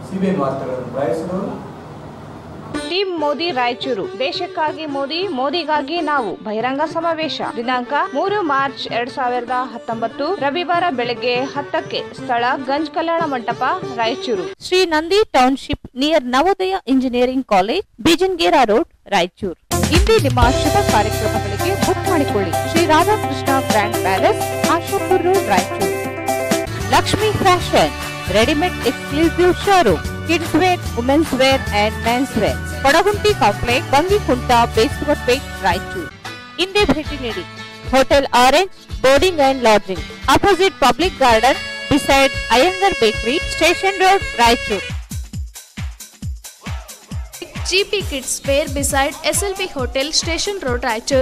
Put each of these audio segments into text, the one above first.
CBN ವಾರ್ತೆಗಳನ್ನು ಪ್ರಯಾಸಿದವರು team Modi Raichur ದೇಶಕ್ಕಾಗಿ ಮೋದಿ ಮೋದಿಗಾಗಿ ನಾವು ಬಹಿರಂಗ ಸಮಾವೇಶ ದಿನಾಂಕ ಮೂರು ಮಾರ್ಚ್ ಎರಡ್ ಸಾವಿರದ ಹತ್ತೊಂಬತ್ತು ರವಿವಾರ ಬೆಳಗ್ಗೆ ಹತ್ತಕ್ಕೆ ಸ್ಥಳ Ganj Kalyana Mantapa Raichur Shri Nandi township near Navodaya engineering college Bijangera road Raichur ಇಲ್ಲಿ ನಿಮ್ಮ ಶುಭ ಕಾರ್ಯಕ್ರಮಗಳಿಗೆ ಬುಕ್ ಮಾಡಿಕೊಳ್ಳಿ Shri Radhakrishna grand palace Ashapur road Raichur Lakshmi fashion readymade exclusive showroom kids wear women's wear and men's wear Kodagunti complex Bangikunta Beswarpet Raichur ಹಿಂದೆ ಭೇಟಿ ನೀಡಿ hotel orange boarding and lodging opposite public garden beside Iyengar bakery station road Raichur GP Kids Fair beside SLV Hotel Station Road Raichur.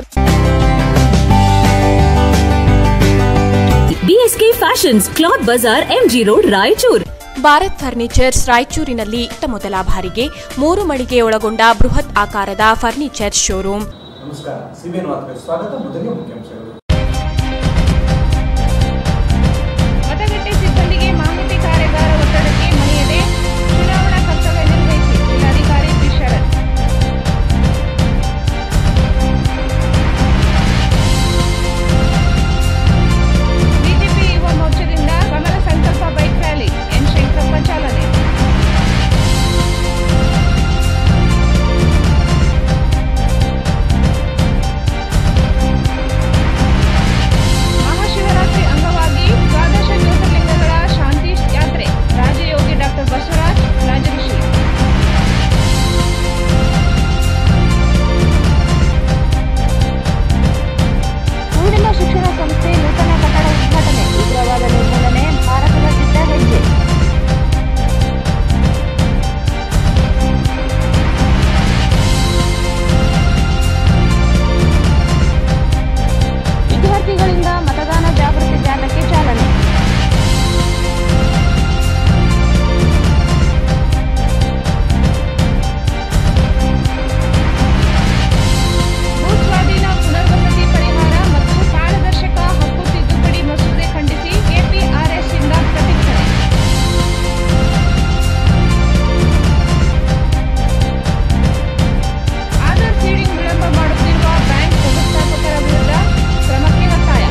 BSK fashions cloth Bazaar MG road Raichur Bharat furnitures ರಾಯಚೂರಿನಲ್ಲಿ ಇತ್ತ ಮೊದಲ ಬಾರಿಗೆ ಮೂರು ಮಳಿಗೆ ಒಳಗೊಂಡ ಬೃಹತ್ ಆಕಾರದ ಫರ್ನಿಚರ್ ಶೋರೂಮ್ ನಮಸ್ಕಾರ ಸಿಬಿಎನ್ ವಾರ್ತೆಗೆ ಸ್ವಾಗತ ಮೊದಲಿಗೆ ಮುಖ್ಯಾಂಶಗಳು ಮತಗಟ್ಟೆ ಸಿಬ್ಬಂದಿಗೆ ಮಾಹಿತಿ ಕಾರ್ಯಾಗಾರ ಒತ್ತಡಕ್ಕೆ ಮಣಿಯದೆ ಚುನಾವಣಾ ಕರ್ತವ್ಯ ನಿರ್ವಹಿಸಿ ಜಿಲ್ಲಾಧಿಕಾರಿ ಬಿ ಶರತ್ ಬಿಜೆಪಿ ಯುವ ಮೋರ್ಚಾದಿಂದ ಕಮಲ ಸಂಕಲ್ಪ ಬೈಕ್ ರ್ಯಾಲಿ ಎನ್ ಶಂಕರಪ್ಪ ಚಾಲನೆ ಮಹಾಶಿವರಾತ್ರಿ ಅಂಗವಾಗಿ ದ್ವಾದಶ ಜ್ಯೋತಿರ್ಲಿಂಗಗಳ ಶಾಂತಿ ಯಾತ್ರೆ ರಾಜಯೋಗಿ ಡಾಕ್ಟರ್ ಬಸವರಾಜ್ ರಾಜಋಷಿ ಪೂರ್ಣಿಮಾ ಶಿಕ್ಷಣ ಸಂಸ್ಥೆ ನೂತನ ಕಟ್ಟಡ ಉದ್ಘಾಟನೆ ಉಗ್ರವಾದ ನಿರ್ಮೂಲನೆ ಭಾರತದ ದಿಟ್ಟ ಹೆಜ್ಜೆ ವಿದ್ಯಾರ್ಥಿಗಳಿಂದ ಮತದಾನ ಜಾಗೃತಿ ಜಾಥಾಕ್ಕೆ ಚಾಲನೆ ಭೂ ಸ್ವಾಧೀನ ಪುನರ್ವಸತಿ ಪರಿಹಾರ ಮತ್ತು ಪಾರದರ್ಶಕ ಹಕ್ಕು ತಿದ್ದುಪಡಿ ಮಸೂದೆ ಖಂಡಿಸಿ ಕೆಪಿಆರ್ಎಸ್ ಇಂದ ಪ್ರತಿಭಟನೆ ಆಧಾರ್ ಸೀಡಿಂಗ್ ವಿಳಂಬ ಮಾಡುತ್ತಿರುವ ಬ್ಯಾಂಕ್ ವ್ಯವಸ್ಥಾಪಕರ ವಿರುದ್ಧ ಕ್ರಮಕ್ಕೆ ಒತ್ತಾಯ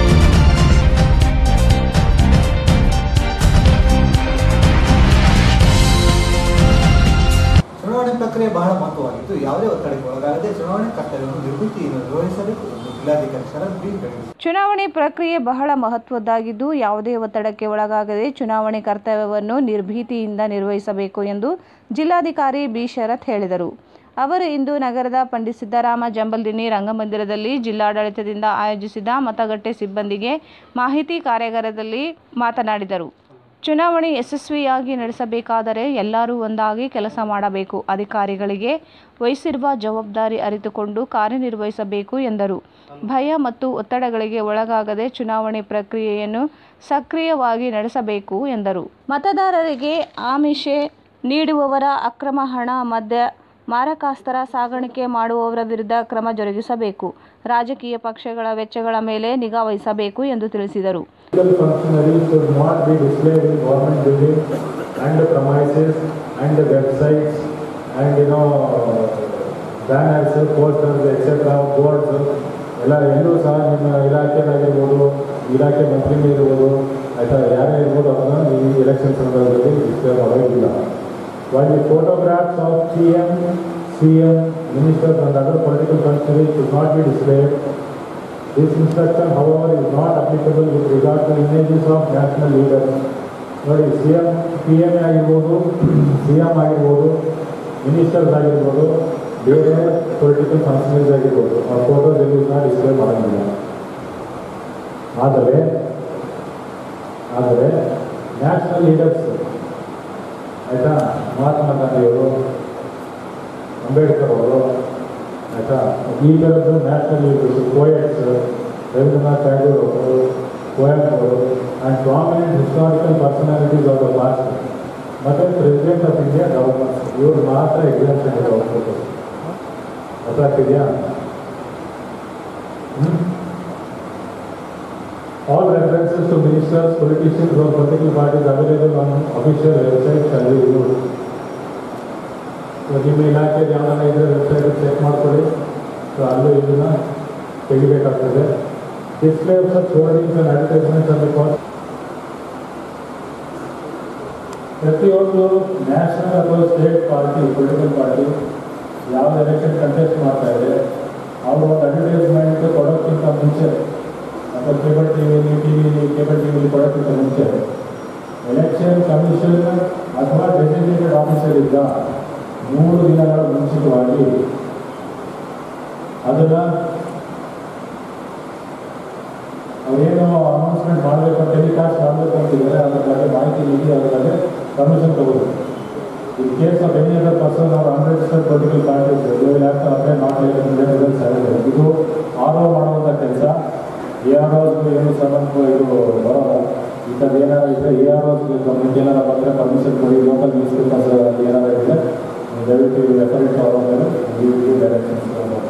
ಚುನಾವಣೆ ಪ್ರಕ್ರಿಯೆ ಬಹಳ ಮಹತ್ವವಾಗಿದ್ದು ಯಾವುದೇ ಒತ್ತಡಕ್ಕೆ ಒಳಗಾಗದೆ ಚುನಾವಣೆ ಕರ್ತವ್ಯವನ್ನು ನಿರ್ಭೀತಿಯಿಂದ ನಿರ್ವಹಿಸಬೇಕು ಎಂದು ಜಿಲ್ಲಾಧಿಕಾರಿ ಶರತ್ ಬಿ ಹೇಳಿದರು ಚುನಾವಣೆ ಪ್ರಕ್ರಿಯೆ ಬಹಳ ಮಹತ್ವದ್ದಾಗಿದ್ದು ಯಾವುದೇ ಒತ್ತಡಕ್ಕೆ ಒಳಗಾಗದೆ ಚುನಾವಣೆ ಕರ್ತವ್ಯವನ್ನು ನಿರ್ಭೀತಿಯಿಂದ ನಿರ್ವಹಿಸಬೇಕು ಎಂದು ಜಿಲ್ಲಾಧಿಕಾರಿ ಬಿ ಶರತ್ ಹೇಳಿದರು ಅವರು ಇಂದು ನಗರದ ಪಂಡಿತ್ ಸಿದ್ದರಾಮ ಜಂಬಲ್ದಿನ್ನಿ ರಂಗಮಂದಿರದಲ್ಲಿ ಜಿಲ್ಲಾಡಳಿತದಿಂದ ಆಯೋಜಿಸಿದ ಮತಗಟ್ಟೆ ಸಿಬ್ಬಂದಿಗೆ ಮಾಹಿತಿ ಕಾರ್ಯಾಗಾರದಲ್ಲಿ ಮಾತನಾಡಿದರು ಚುನಾವಣೆ ಯಶಸ್ವಿಯಾಗಿ ನಡೆಸಬೇಕಾದರೆ ಎಲ್ಲರೂ ಒಂದಾಗಿ ಕೆಲಸ ಮಾಡಬೇಕು ಅಧಿಕಾರಿಗಳಿಗೆ ವಹಿಸಿರುವ ಜವಾಬ್ದಾರಿ ಅರಿತುಕೊಂಡು ಕಾರ್ಯನಿರ್ವಹಿಸಬೇಕು ಎಂದರು ಭಯ ಮತ್ತು ಒತ್ತಡಗಳಿಗೆ ಒಳಗಾಗದೆ ಚುನಾವಣೆ ಪ್ರಕ್ರಿಯೆಯನ್ನು ಸಕ್ರಿಯವಾಗಿ ನಡೆಸಬೇಕು ಎಂದರು ಮತದಾರರಿಗೆ ಆಮಿಷೆ ನೀಡುವವರ ಅಕ್ರಮ ಹಣ ಮದ್ಯ ಮಾರಕಾಸ್ತ್ರ ಸಾಗಾಣಿಕೆ ಮಾಡುವವರ ವಿರುದ್ಧ ಕ್ರಮ ಜರುಗಿಸಬೇಕು ರಾಜಕೀಯ ಪಕ್ಷಗಳ ವೆಚ್ಚಗಳ ಮೇಲೆ ನಿಗಾ ವಹಿಸಬೇಕು ಎಂದು ತಿಳಿಸಿದರು Legal functionaries should not be displayed in government buildings and the premises and the websites and you know banners, posters, etc. boards ಎಲ್ಲ ಎಲ್ಲೂ ಸಹ ನಿಮ್ಮ ಇಲಾಖೆದಾಗಿರ್ಬೋದು ಇಲಾಖೆ ಮಂತ್ರಿಗಳು ಇರ್ಬೋದು ಆಯ್ತಾ ಯಾರೇ ಇರ್ಬೋದು ಅದನ್ನ ಈ ಎಲೆಕ್ಷನ್ ಸಂದರ್ಭದಲ್ಲಿ ಡಿಸ್ಪ್ಲೇ ಮಾಡೋದಿಲ್ಲ while the photographs of CM, CM, ministers and other political functionaries should not be displayed This instruction, however, is not applicable with regard to images of national leaders. ನೋಡಿ C M P M A ಆಗಿರ್ಬೋದು C M ಆಗಿರ್ಬೋದು ministers ಆಗಿರ್ಬೋದು ಬೇರೆ political functionaries ಆಗಿರ್ಬೋದು ಆ photos ಎಲ್ಲೂ ಸಹ display ಮಾಡೋಂಗಿಲ್ಲ ಆದರೆ ಆದರೆ ನ್ಯಾಷನಲ್ ಲೀಡರ್ಸ್ ಆಯಿತಾ ಮಹಾತ್ಮ ಗಾಂಧಿಯವರು ಅಂಬೇಡ್ಕರ್ ಅವರು ಆಯಿತಾ ಈ ಥರದ್ದು national leaders poets Rabindranath Tagore ಅವರು ಪೋಯಟ್ ಅವರು and prominent historical personalities of the past ಮತ್ತು ಪ್ರೆಸಿಡೆಂಟ್ ಆಫ್ ಇಂಡಿಯಾ ಗವರ್ಮೆಂಟ್ಸ್ ಇವರು ಮಾತ್ರ ಎಕ್ಸಾಮ್ಷನ್ ಇರೋ ಫೋಟೋಸ್ ಅರ್ಥ ಆಗ್ತಿದೆಯಾ All references to ministers, politicians or political parties available on official websites shall be removed. ನಿಮ್ಮ ಇಲಾಖೆಗೆ ಯಾವ್ದಾರ ಇದ್ರೆ ವೆಬ್ಸೈಟ್ ಚೆಕ್ ಮಾಡ್ಕೊಳ್ಳಿ ಸೊ ಅಲ್ಲೂ ಇದನ್ನ ತೆಗಿಬೇಕಾಗ್ತದೆ display of such hoardings and advertisements and cost ಪ್ರತಿಯೊಂದು ನ್ಯಾಷನಲ್ ಅಥವಾ ಸ್ಟೇಟ್ ಪಾರ್ಟಿ ಪೊಲಿಟಿಕಲ್ ಪಾರ್ಟಿ ಯಾವ ಎಲೆಕ್ಷನ್ ಕಂಟೆಸ್ಟ್ ಮಾಡ್ತಾ ಇದೆ ಅವರು ಒಂದು ಅಡ್ವರ್ಟೈಸ್ಮೆಂಟ್ ಕೊಡೋಕ್ಕಿಂತ ಮುಂಚೆ ಅಥವಾ ಕೇಬಲ್ ಟಿ ವಿಲಿ ಟಿ ವಿಲಿ ಕೇಬಲ್ ಟಿ ವಿಲಿ ಕೊಡೋಕ್ಕಿಂತ ಮುಂಚೆ ಎಲೆಕ್ಷನ್ ಕಮಿಷನ್ ಅಥವಾ ಡೆಸಿಗ್ನೇಟೆಡ್ ಆಫೀಸರ್ ಇದ್ದ ಮೂರು ದಿನಗಳ ಮುಂಚಿತವಾಗಿ ಅದನ್ನು ಅವೇನು ಅನೌನ್ಸ್ಮೆಂಟ್ ಮಾಡಬೇಕು ಟೆಲಿಕಾಸ್ಟ್ ಮಾಡಬೇಕು ಅಂತಿದ್ದಾರೆ ಅದ್ರ ಬಗ್ಗೆ ಮಾಹಿತಿ ನೀಡಿ ಅದ್ರ ಬಗ್ಗೆ ಪರ್ಮಿಷನ್ ತಗೋಬೇಕು in case of any other person ಅವ್ರ ಅನ್ರಿಜಿಸ್ಟರ್ಡ್ ಪೊಲಿಟಿಕಲ್ ಪಾರ್ಟೀಸ್ ಯಾಕೆ ಅಪ್ಲೈ ಮಾಡಲಿಲ್ಲ ಇದು ಆರ್ ಒ ಮಾಡುವಂಥ ಕೆಲಸ ಎ ಆರ್ ಓಸ್ ಏನು ಸಂಬಂಧ ಇದು ಬರೋಲ್ಲ ಈ ಥರದ್ದು ಏನಾರ ಇದ್ದರೆ ಎ ಆರ್ ಓಸ್ ಗಮನಕ್ಕೆ ಏನಾರ ಬಂದರೆ ಪರ್ಮಿಷನ್ ಕೊಡಿ ಲೋಕಲ್ ನ್ಯೂಸ್ ಪೇಪರ್ಸ್ ಏನಾರ ಇದ್ದರೆ ದಯವಿಟ್ಟು ರೆಫರೆನ್ಸ್ ಅವರು ಡೈರೆಕ್ಷನ್ಸ್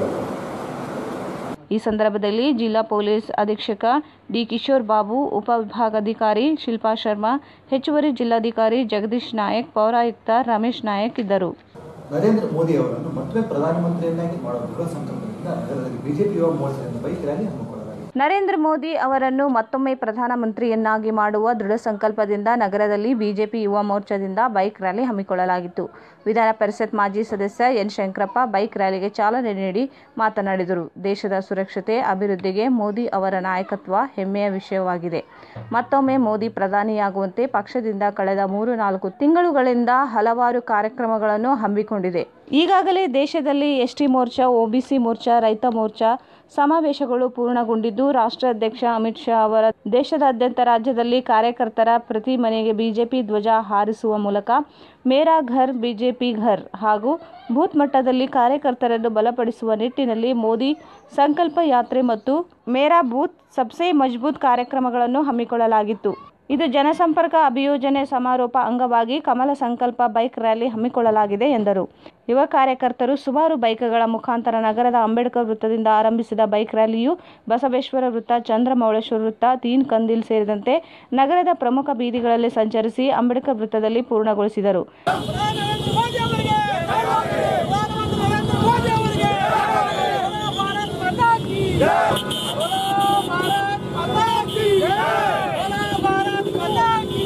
ಈ ಸಂದರ್ಭದಲ್ಲಿ ಜಿಲ್ಲಾ ಪೊಲೀಸ್ ಅಧೀಕ್ಷಕ ಡಿ ಕಿಶೋರ್ ಬಾಬು ಉಪವಿಭಾಗಾಧಿಕಾರಿ ಶಿಲ್ಪಾ ಶರ್ಮಾ ಹೆಚ್ಚುವರಿ ಜಿಲ್ಲಾಧಿಕಾರಿ ಜಗದೀಶ್ ನಾಯಕ್ ಪೌರಾಯುಕ್ತ ರಮೇಶ್ ನಾಯಕ್ ಇದ್ದರು ನರೇಂದ್ರ ಮೋದಿ ಅವರನ್ನು ಮತ್ತೆ ಪ್ರಧಾನಮಂತ್ರಿಯನ್ನಾಗಿ ಮಾಡುವ ದೃಢ ಸಂಕಲ್ಪದಿಂದ ನಗರದಲ್ಲಿ ಬಿಜೆಪಿ ಯುವ ಮೋರ್ಚಾದಿಂದ ಬೈಕ್ ರ್ಯಾಲಿ ಹಮ್ಮಿಕೊಳ್ಳಲಾಗಿದೆ ನರೇಂದ್ರ ಮೋದಿ ಅವರನ್ನು ಮತ್ತೊಮ್ಮೆ ಪ್ರಧಾನಮಂತ್ರಿಯನ್ನಾಗಿ ಮಾಡುವ ದೃಢ ಸಂಕಲ್ಪದಿಂದ ನಗರದಲ್ಲಿ ಬಿಜೆಪಿ ಯುವ ಮೋರ್ಚಾದಿಂದ ಬೈಕ್ ರ್ಯಾಲಿ ಹಮ್ಮಿಕೊಳ್ಳಲಾಗಿತ್ತು ವಿಧಾನ ಪರಿಷತ್ ಮಾಜಿ ಸದಸ್ಯ ಎನ್ ಶಂಕರಪ್ಪ ಬೈಕ್ ರ್ಯಾಲಿಗೆ ಚಾಲನೆ ನೀಡಿ ಮಾತನಾಡಿದರು ದೇಶದ ಸುರಕ್ಷತೆ ಅಭಿವೃದ್ಧಿಗೆ ಮೋದಿ ಅವರ ನಾಯಕತ್ವ ಹೆಮ್ಮೆಯ ವಿಷಯವಾಗಿದೆ ಮತ್ತೊಮ್ಮೆ ಮೋದಿ ಪ್ರಧಾನಿಯಾಗುವಂತೆ ಪಕ್ಷದಿಂದ ಕಳೆದ ಮೂರು ನಾಲ್ಕು ತಿಂಗಳುಗಳಿಂದ ಹಲವಾರು ಕಾರ್ಯಕ್ರಮಗಳನ್ನು ಹಮ್ಮಿಕೊಂಡಿದೆ ಈಗಾಗಲೇ ದೇಶದಲ್ಲಿ ಎಸ್ಟಿ ಮೋರ್ಚಾ ಒಬಿಸಿ ಮೋರ್ಚಾ ರೈತ ಮೋರ್ಚಾ ಸಮಾವೇಶಗಳು ಪೂರ್ಣಗೊಂಡಿದ್ದು ರಾಷ್ಟ್ರಾಧ್ಯಕ್ಷ ಅಮಿತ್ ಶಾ ಅವರ ದೇಶದಾದ್ಯಂತ ರಾಜ್ಯದಲ್ಲಿ ಕಾರ್ಯಕರ್ತರ ಪ್ರತಿ ಮನೆಗೆ ಬಿಜೆಪಿ ಧ್ವಜ ಹಾರಿಸುವ ಮೂಲಕ ಮೇರಾ ಘರ್ ಬಿಜೆಪಿ ಘರ್ ಹಾಗೂ ಬೂತ್ ಮಟ್ಟದಲ್ಲಿ ಕಾರ್ಯಕರ್ತರನ್ನು ಬಲಪಡಿಸುವ ನಿಟ್ಟಿನಲ್ಲಿ ಮೋದಿ ಸಂಕಲ್ಪ ಯಾತ್ರೆ ಮತ್ತು ಮೇರಾ ಬೂತ್ ಸಬ್ಸೆ ಮಜಬೂತ್ ಕಾರ್ಯಕ್ರಮಗಳನ್ನು ಹಮ್ಮಿಕೊಳ್ಳಲಾಗಿತ್ತು ಇದು ಜನಸಂಪರ್ಕ ಅಭಿಯೋಜನೆ ಸಮಾರೋಪ ಅಂಗವಾಗಿ ಕಮಲ ಸಂಕಲ್ಪ ಬೈಕ್ ರ್ಯಾಲಿ ಹಮ್ಮಿಕೊಳ್ಳಲಾಗಿದೆ ಎಂದರು ಯುವ ಕಾರ್ಯಕರ್ತರು ಸುಮಾರು ಬೈಕ್ಗಳ ಮುಖಾಂತರ ನಗರದ ಅಂಬೇಡ್ಕರ್ ವೃತ್ತದಿಂದ ಆರಂಭಿಸಿದ ಬೈಕ್ ರ್ಯಾಲಿಯು ಬಸವೇಶ್ವರ ವೃತ್ತ ಚಂದ್ರಮೌಳೇಶ್ವರ ವೃತ್ತ ತೀನ್ ಕಂದಿಲ್ ಸೇರಿದಂತೆ ನಗರದ ಪ್ರಮುಖ ಬೀದಿಗಳಲ್ಲಿ ಸಂಚರಿಸಿ ಅಂಬೇಡ್ಕರ್ ವೃತ್ತದಲ್ಲಿ ಪೂರ್ಣಗೊಳಿಸಿದರು ಪ್ರಧಾನಮಂತ್ರಿ ಮೋದಿ ಅವರಿಗೆ ಪ್ರಧಾನಮಂತ್ರಿ ನರೇಂದ್ರ ಮೋದಿ ಅವರಿಗೆ ಭಾರತ್ ಮಾತಾ ಕಿ ಭಾರತ್ ಮಾತಾ ಕಿ ಭಾರತ್ ಮಾತಾ ಕಿ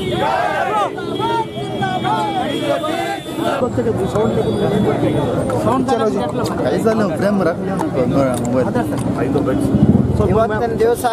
ಐಸಲ್ಲಿ ಫ್ರೇಮ್ ರख ಮೊಬೈಲ್ ಇವತ್ತಿನ ದಿವಸ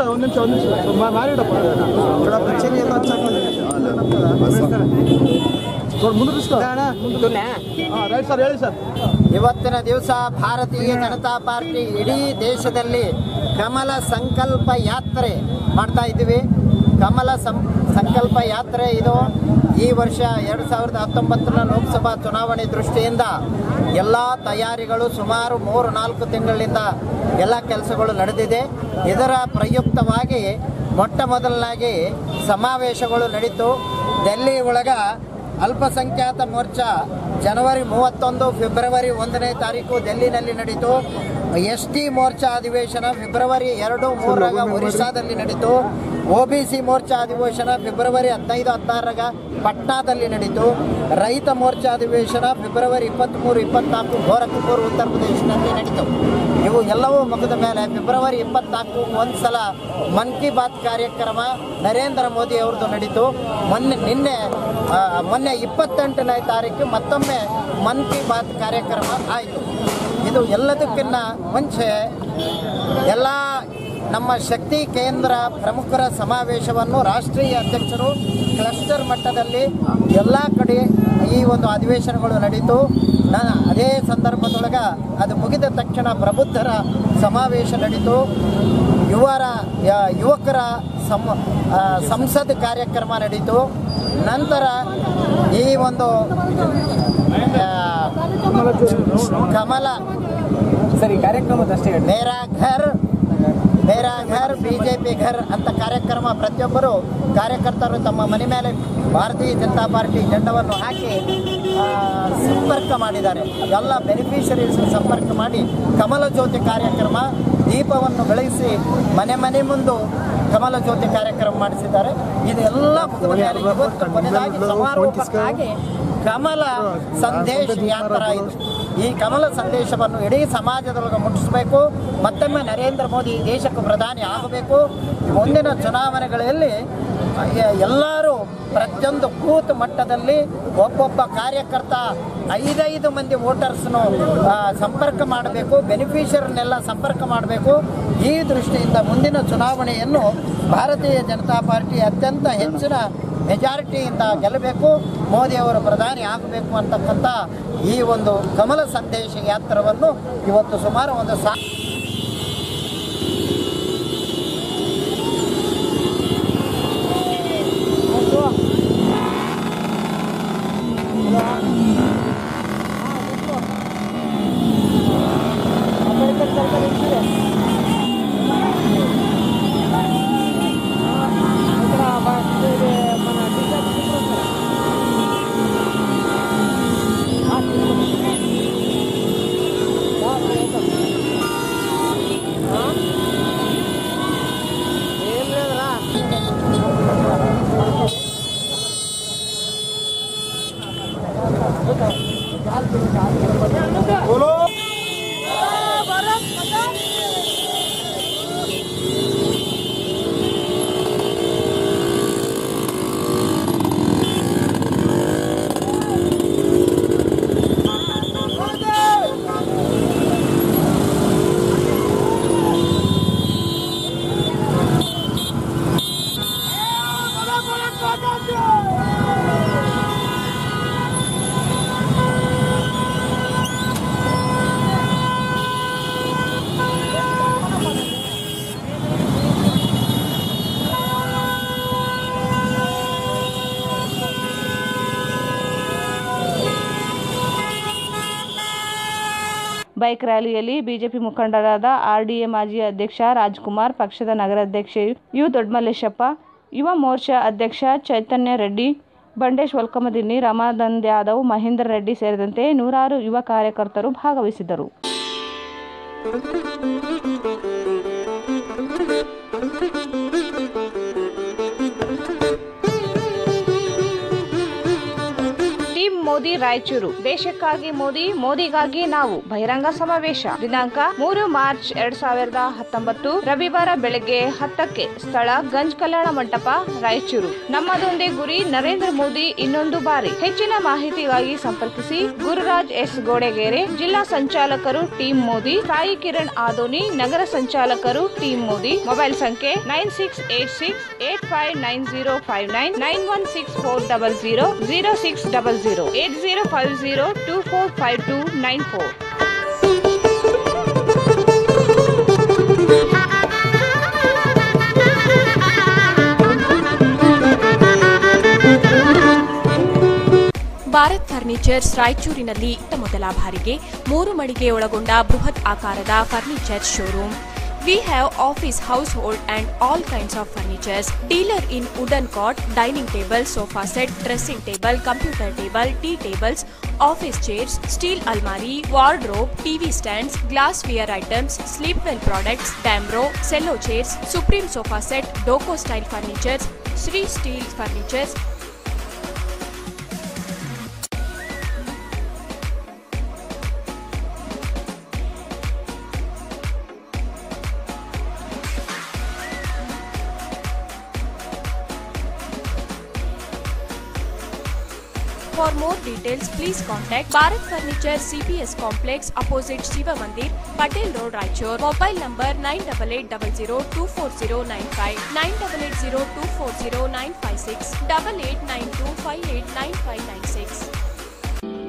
ಇವತ್ತಿನ ದಿವಸ ಭಾರತೀಯ ಜನತಾ ಪಾರ್ಟಿ ಇಡೀ ದೇಶದಲ್ಲಿ ಕಮಲ ಸಂಕಲ್ಪ ಯಾತ್ರೆ ಮಾಡ್ತಾ ಇದ್ದೀವಿ ಕಮಲ ಸಂ ಸಂಕಲ್ಪ ಯಾತ್ರೆ ಇದು ಈ ವರ್ಷ ಎರಡು ಸಾವಿರದ ಹತ್ತೊಂಬತ್ತರ ಲೋಕಸಭಾ ಚುನಾವಣೆ ದೃಷ್ಟಿಯಿಂದ ಎಲ್ಲ ತಯಾರಿಗಳು ಸುಮಾರು ಮೂರು ನಾಲ್ಕು ತಿಂಗಳಿಂದ ಎಲ್ಲ ಕೆಲಸಗಳು ನಡೆದಿದೆ ಇದರ ಪ್ರಯುಕ್ತವಾಗಿ ಮೊಟ್ಟ ಮೊದಲನಾಗಿ ಸಮಾವೇಶಗಳು ನಡೀತು ಡೆಲ್ಲಿ ಒಳಗ ಅಲ್ಪಸಂಖ್ಯಾತ ಮೋರ್ಚಾ ಜನವರಿ ಮೂವತ್ತೊಂದು ಫೆಬ್ರವರಿ ಒಂದನೇ ತಾರೀಕು ಡೆಲ್ಲಿನಲ್ಲಿ ನಡೀತು ಎಸ್ ಟಿ ಮೋರ್ಚಾ ಅಧಿವೇಶನ ಫೆಬ್ರವರಿ ಎರಡು ಮೂರರಾಗ ಒರಿಸ್ಸಾದಲ್ಲಿ ನಡೀತು ಒ ಬಿ ಸಿ ಮೋರ್ಚಾ ಅಧಿವೇಶನ ಫೆಬ್ರವರಿ ಹದಿನೈದು ಹದಿನಾರರಾಗ ಪಟ್ನಾದಲ್ಲಿ ನಡೀತು ರೈತ ಮೋರ್ಚಾ ಅಧಿವೇಶನ ಫೆಬ್ರವರಿ ಇಪ್ಪತ್ತ್ಮೂರು ಇಪ್ಪತ್ನಾಲ್ಕು ಗೋರಖ್ಪುರ್ ಉತ್ತರ ಪ್ರದೇಶದಲ್ಲಿ ನಡೀತು ಇವು ಎಲ್ಲವೂ ಮುಗಿದ ಮೇಲೆ ಫೆಬ್ರವರಿ ಇಪ್ಪತ್ನಾಲ್ಕು ಒಂದು ಸಲ ಮನ್ ಕಿ ಬಾತ್ ಕಾರ್ಯಕ್ರಮ ನರೇಂದ್ರ ಮೋದಿ ಅವ್ರದ್ದು ನಡೀತು ಮೊನ್ನೆ ನಿನ್ನೆ ಆ, ಮೊನ್ನೆ ಇಪ್ಪತ್ತೆಂಟನೇ ತಾರೀಕು ಮತ್ತೊಮ್ಮೆ ಮನ್ ಕಿ ಬಾತ್ ಕಾರ್ಯಕ್ರಮ ಆಯಿತು ಇದು ಎಲ್ಲದಕ್ಕಿಂತ ಮುಂಚೆ ಎಲ್ಲ ನಮ್ಮ ಶಕ್ತಿ ಕೇಂದ್ರ ಪ್ರಮುಖರ ಸಮಾವೇಶವನ್ನು ರಾಷ್ಟ್ರೀಯ ಅಧ್ಯಕ್ಷರು ಕ್ಲಸ್ಟರ್ ಮಟ್ಟದಲ್ಲಿ ಎಲ್ಲ ಕಡೆ ಈ ಒಂದು ಅಧಿವೇಶನಗಳು ನಡೀತು ನಾನು ಅದೇ ಸಂದರ್ಭದೊಳಗೆ ಅದು ಮುಗಿದ ತಕ್ಷಣ ಪ್ರಬುದ್ಧರ ಸಮಾವೇಶ ನಡೀತು ಯುವರ ಯ- ಯುವಕರ ಸಂ ಆ, ಸಂಸದ್ ಕಾರ್ಯಕ್ರಮ ನಡೀತು ನಂತರ ಈ ಒಂದು ಆ, ಕಮಲ ಸರಿ ಕಾರ್ಯಕ್ರಮದಷ್ಟೇ ಮೇರಾ ಘರ್ ಮೇರಾ ಘರ್ ಬಿಜೆಪಿ ಘರ್ ಅಂತ ಕಾರ್ಯಕ್ರಮ ಪ್ರತಿಯೊಬ್ಬರು ಕಾರ್ಯಕರ್ತರು ತಮ್ಮ ಮನೆ ಮೇಲೆ ಭಾರತೀಯ ಜನತಾ ಪಾರ್ಟಿ ಜೆಂಡವನ್ನು ಹಾಕಿ ಆ, ಸಂಪರ್ಕ ಮಾಡಿದ್ದಾರೆ ಎಲ್ಲ ಬೆನಿಫಿಷರೀಸ್ ಸಂಪರ್ಕ ಮಾಡಿ ಕಮಲ ಜ್ಯೋತಿ ಕಾರ್ಯಕ್ರಮ ದೀಪವನ್ನು ಬೆಳಗಿಸಿ ಮನೆ ಮನೆ ಮುಂದು ಕಮಲ ಜ್ಯೋತಿ ಕಾರ್ಯಕ್ರಮ ಮಾಡಿಸಿದ್ದಾರೆ ಇದೆಲ್ಲ ಮುಗಿದ ಮೇಲೆ ಇವತ್ತು ಕೊನೆಯದಾಗಿ ಸಮಾರೋಪಕ್ಕಾಗಿ ಕಮಲ ಸಂದೇಶ ಯಾತ್ರಾ ಇದು ಈ ಕಮಲ ಸಂದೇಶವನ್ನು ಇಡೀ ಸಮಾಜದೊಳಗೆ ಮುಟ್ಟಿಸಬೇಕು ಮತ್ತೊಮ್ಮೆ ನರೇಂದ್ರ ಮೋದಿ ಈ ದೇಶಕ್ಕೆ ಪ್ರಧಾನಿ ಆಗಬೇಕು ಮುಂದಿನ ಚುನಾವಣೆಗಳಲ್ಲಿ ಎ- ಎಲ್ಲರೂ ಪ್ರತಿಯೊಂದು ಬೂತ್ ಮಟ್ಟದಲ್ಲಿ ಒಬ್ಬೊಬ್ಬ ಕಾರ್ಯಕರ್ತ ಐದೈದು ಮಂದಿ ವೋಟರ್ಸ್ನು ಆ, ಸಂಪರ್ಕ ಮಾಡಬೇಕು ಬೆನಿಫಿಷರ್ನೆಲ್ಲ ಸಂಪರ್ಕ ಮಾಡಬೇಕು ಈ ದೃಷ್ಟಿಯಿಂದ ಮುಂದಿನ ಚುನಾವಣೆಯನ್ನು ಭಾರತೀಯ ಜನತಾ ಪಾರ್ಟಿ ಅತ್ಯಂತ ಹೆಚ್ಚಿನ ಮೆಜಾರಿಟಿಯಿಂದ ಗೆಲ್ಲಬೇಕು ಮೋದಿ ಅವರು ಪ್ರಧಾನಿ ಆಗಬೇಕು ಅಂತಕ್ಕಂಥ ಈ ಒಂದು ಕಮಲ ಸಂದೇಶ ಯಾತ್ರವನ್ನು ಇವತ್ತು ಸುಮಾರು ಒಂದು ಸಾ ಬೈಕ್ ರ್ಯಾಲಿಯಲ್ಲಿ ಬಿಜೆಪಿ ಮುಖಂಡರಾದ ಆರ್ಡಿಎ ಮಾಜಿ ಅಧ್ಯಕ್ಷ ರಾಜ್ಕುಮಾರ್ ಪಕ್ಷದ ನಗರಾಧ್ಯಕ್ಷ ಯು ದೊಡ್ಡಮಲ್ಲೇಶಪ್ಪ ಯುವ ಮೋರ್ಚಾ ಅಧ್ಯಕ್ಷ ಚೈತನ್ಯ ರೆಡ್ಡಿ ಬಂಡೇಶ್ ವಲ್ಕಮದಿನ್ನಿ ರಮಾನಂದ್ ಯಾದವ್ ಮಹೇಂದರ್ ರೆಡ್ಡಿ ಸೇರಿದಂತೆ ನೂರಾರು ಯುವ ಕಾರ್ಯಕರ್ತರು ಭಾಗವಹಿಸಿದ್ದರು ಟೀಮ್ ಮೋದಿ ರಾಯಚೂರು ದೇಶಕ್ಕಾಗಿ ಮೋದಿ ಮೋದಿಗಾಗಿ ನಾವು ಬಹಿರಂಗ ಸಮಾವೇಶ ದಿನಾಂಕ ಮೂರು ಮಾರ್ಚ್ ಎರಡ್ ಸಾವಿರದ ಹತ್ತೊಂಬತ್ತು ರವಿವಾರ ಬೆಳಗ್ಗೆ ಹತ್ತಕ್ಕೆ ಸ್ಥಳ ಗಂಜ್ ಕಲ್ಯಾಣ ಮಂಟಪ ರಾಯಚೂರು ನಮ್ಮದೊಂದೇ ಗುರಿ ನರೇಂದ್ರ ಮೋದಿ ಇನ್ನೊಂದು ಬಾರಿ ಹೆಚ್ಚಿನ ಮಾಹಿತಿಗಾಗಿ ಸಂಪರ್ಕಿಸಿ ಗುರುರಾಜ್ ಎಸ್ ಗೋಡೆಗೇರೆ ಜಿಲ್ಲಾ ಸಂಚಾಲಕರು ಟೀಮ್ ಮೋದಿ ಸಾಯಿ ಕಿರಣ್ ಆದೋನಿ ನಗರ ಸಂಚಾಲಕರು ಟೀಮ್ ಮೋದಿ ಮೊಬೈಲ್ ಸಂಖ್ಯೆ nine six eight six eight five nine zero five nine nine one six four double zero zero six double zero eight zero five zero two four five two nine four Bharat furnitures ರಾಯಚೂರಿನಲ್ಲಿ ಇತ್ತ ಮೊದಲ ಬಾರಿಗೆ ಮೂರು ಮಳಿಗೆ ಒಳಗೊಂಡ ಬೃಹತ್ ಆಕಾರದ furniture showroom we have office household and all kinds of furnitures dealer in wooden cot dining table sofa set dressing table computer table tea tables office chairs steel ಅಲ್ಮಾರಿ wardrobe TV stands glassware items Sleepwell products Damro Cello chairs Supreme sofa set ಡೋಕೋ style furnitures Shri steel furnitures For more details, please contact Bharat Furniture CPS Complex opposite Shiva Mandir, Patel Road, Raichur. Mobile number 9880240959, 9880240956, 8892589596.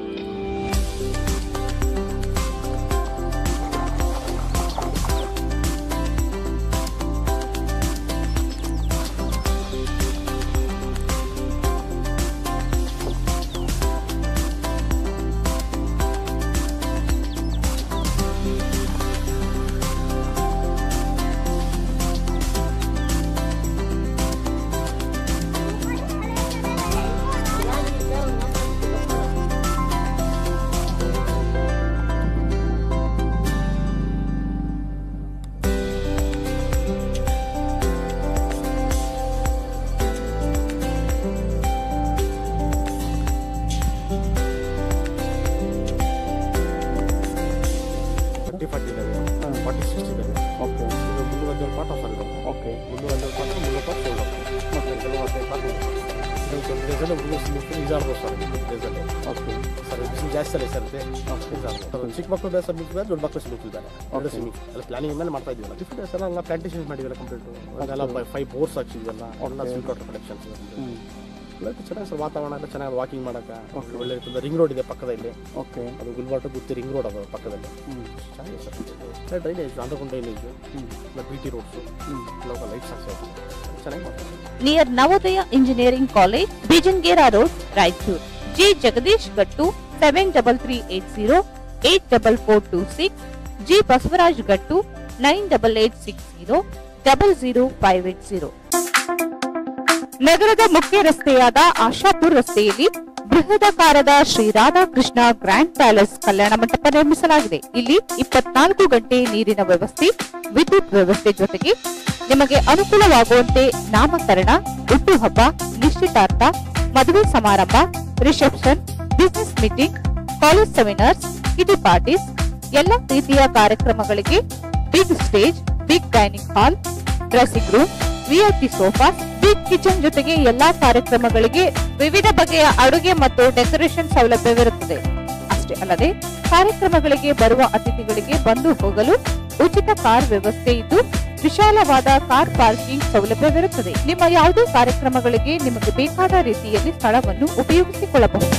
ಸ್ವಲ್ಪ ಡೇಸಲ್ಲಿ ಹುಡುಗರು ಮುಗಿಸ್ಕೊಂಡು ಈಜಾಡ್ಬೋದು sir ಡೇಸಲ್ಲಿ okay sir ಬಿಸಿಲು ಜಾಸ್ತಿ ಅಲ್ಲ ಸರ್ ಈಜಾಡ್ಬೋದು ಚಿಕ್ಕ ಮಕ್ಕಳು ಬೇಸ್ ಮುಗಿಸಿದ್ದಾರೆ ದೊಡ್ಡ ಮಕ್ಕಳು ಮುಗಿಸಿದ್ದಾರೆ ಎರಡು ಸ್ವಿಮ್ಮಿಂಗ್ ಎಲ್ಲ ಪ್ಲಾನಿಂಗ್ ಮೇಲೆ ಮಾಡ್ತಾ ಇದೀವಲ್ಲ ಡಿಫ್ರೆಂಟ್ ಡೇಸ್ ಎಲ್ಲ ಪ್ಲಾಂಟೇಷನ್ ಮಾಡಿದ್ವಲ್ಲ ಕಂಪ್ಲೀಟ್ ಅದೆಲ್ಲ ಫೈವ್ ಬೋರ್ಸ್ ಹಾಕ್ಸಿದ್ವಲ್ಲ ಎಲ್ಲ ಸ್ವೀಟ್ ವಾಟರ್ ಪ್ರೊಡಕ್ಷನ್ಸ್ ಎಲ್ಲ ಚೆನ್ನಾಗಿ ಸರ್ ವಾತಾವರಣ ಎಲ್ಲ ಚೆನ್ನಾಗಿ ವಾಕಿಂಗ್ ಮಾಡೋಕೆ ಒಳ್ಳೆ ಇರ್ತದೆ ರಿಂಗ್ ರೋಡ್ ಇದೆ ಪಕ್ಕದಲ್ಲಿ ಓಕೆ ಅದು ಗುಲ್ಬರ್ಗ ಗುತ್ತಿ ರಿಂಗ್ ರೋಡ್ ಅದು ಪಕ್ಕದಲ್ಲಿ ಚೆನ್ನಾಗಿದೆ sir drainage underground drainage B T roads local lights ಹಾಕ್ಸೋದು ಚೆನ್ನಾಗಿ ಮಾಡ್ತಾರೆ near Navodaya engineering college Bijangera road Raichur G Jagadish Gattu seven double three eight zero eight double four two six G Basavaraj Gattu nine double eight six zero double zero five eight zero ನಗರದ ಮುಖ್ಯ ರಸ್ತೆಯಾದ ಆಶಾಪುರ್ ರಸ್ತೆಯಲ್ಲಿ ಬೃಹದಾಕಾರದ Shri Radhakrishna grand palace ಕಲ್ಯಾಣ ಮಂಟಪ ನಿರ್ಮಿಸಲಾಗಿದೆ ಇಲ್ಲಿ ಇಪ್ಪತ್ನಾಲ್ಕು ಗಂಟೆ ನೀರಿನ ವ್ಯವಸ್ಥೆ ವಿದ್ಯುತ್ ವ್ಯವಸ್ಥೆ ಜೊತೆಗೆ ನಿಮಗೆ ಅನುಕೂಲವಾಗುವಂತೆ ನಾಮಕರಣ ಹುಟ್ಟುಹಬ್ಬ ನಿಶ್ಚಿತಾರ್ಥ ಮದುವೆ ಸಮಾರಂಭ reception business meeting college seminars kitty parties ಎಲ್ಲ ರೀತಿಯ ಕಾರ್ಯಕ್ರಮಗಳಿಗೆ big stage big dining hall dressing room VIP sofa big kitchen ಜೊತೆಗೆ ಎಲ್ಲಾ ಕಾರ್ಯಕ್ರಮಗಳಿಗೆ ವಿವಿಧ ಬಗೆಯ ಅಡುಗೆ ಮತ್ತು ಡೆಕೋರೇಷನ್ ಸೌಲಭ್ಯವಿರುತ್ತದೆ ಅಷ್ಟೇ ಅಲ್ಲದೆ ಕಾರ್ಯಕ್ರಮಗಳಿಗೆ ಬರುವ ಅತಿಥಿಗಳಿಗೆ ಬಂದು ಹೋಗಲು ಉಚಿತ ಕಾರ್ ವ್ಯವಸ್ಥೆ ಇದ್ದು ವಿಶಾಲವಾದ ಕಾರ್ ಪಾರ್ಕಿಂಗ್ ಸೌಲಭ್ಯವಿರುತ್ತದೆ ನಿಮ್ಮ ಯಾವುದೇ ಕಾರ್ಯಕ್ರಮಗಳಿಗೆ ನಿಮಗೆ ಬೇಕಾದ ರೀತಿಯಲ್ಲಿ ಸ್ಥಳವನ್ನು ಉಪಯೋಗಿಸಿಕೊಳ್ಳಬಹುದು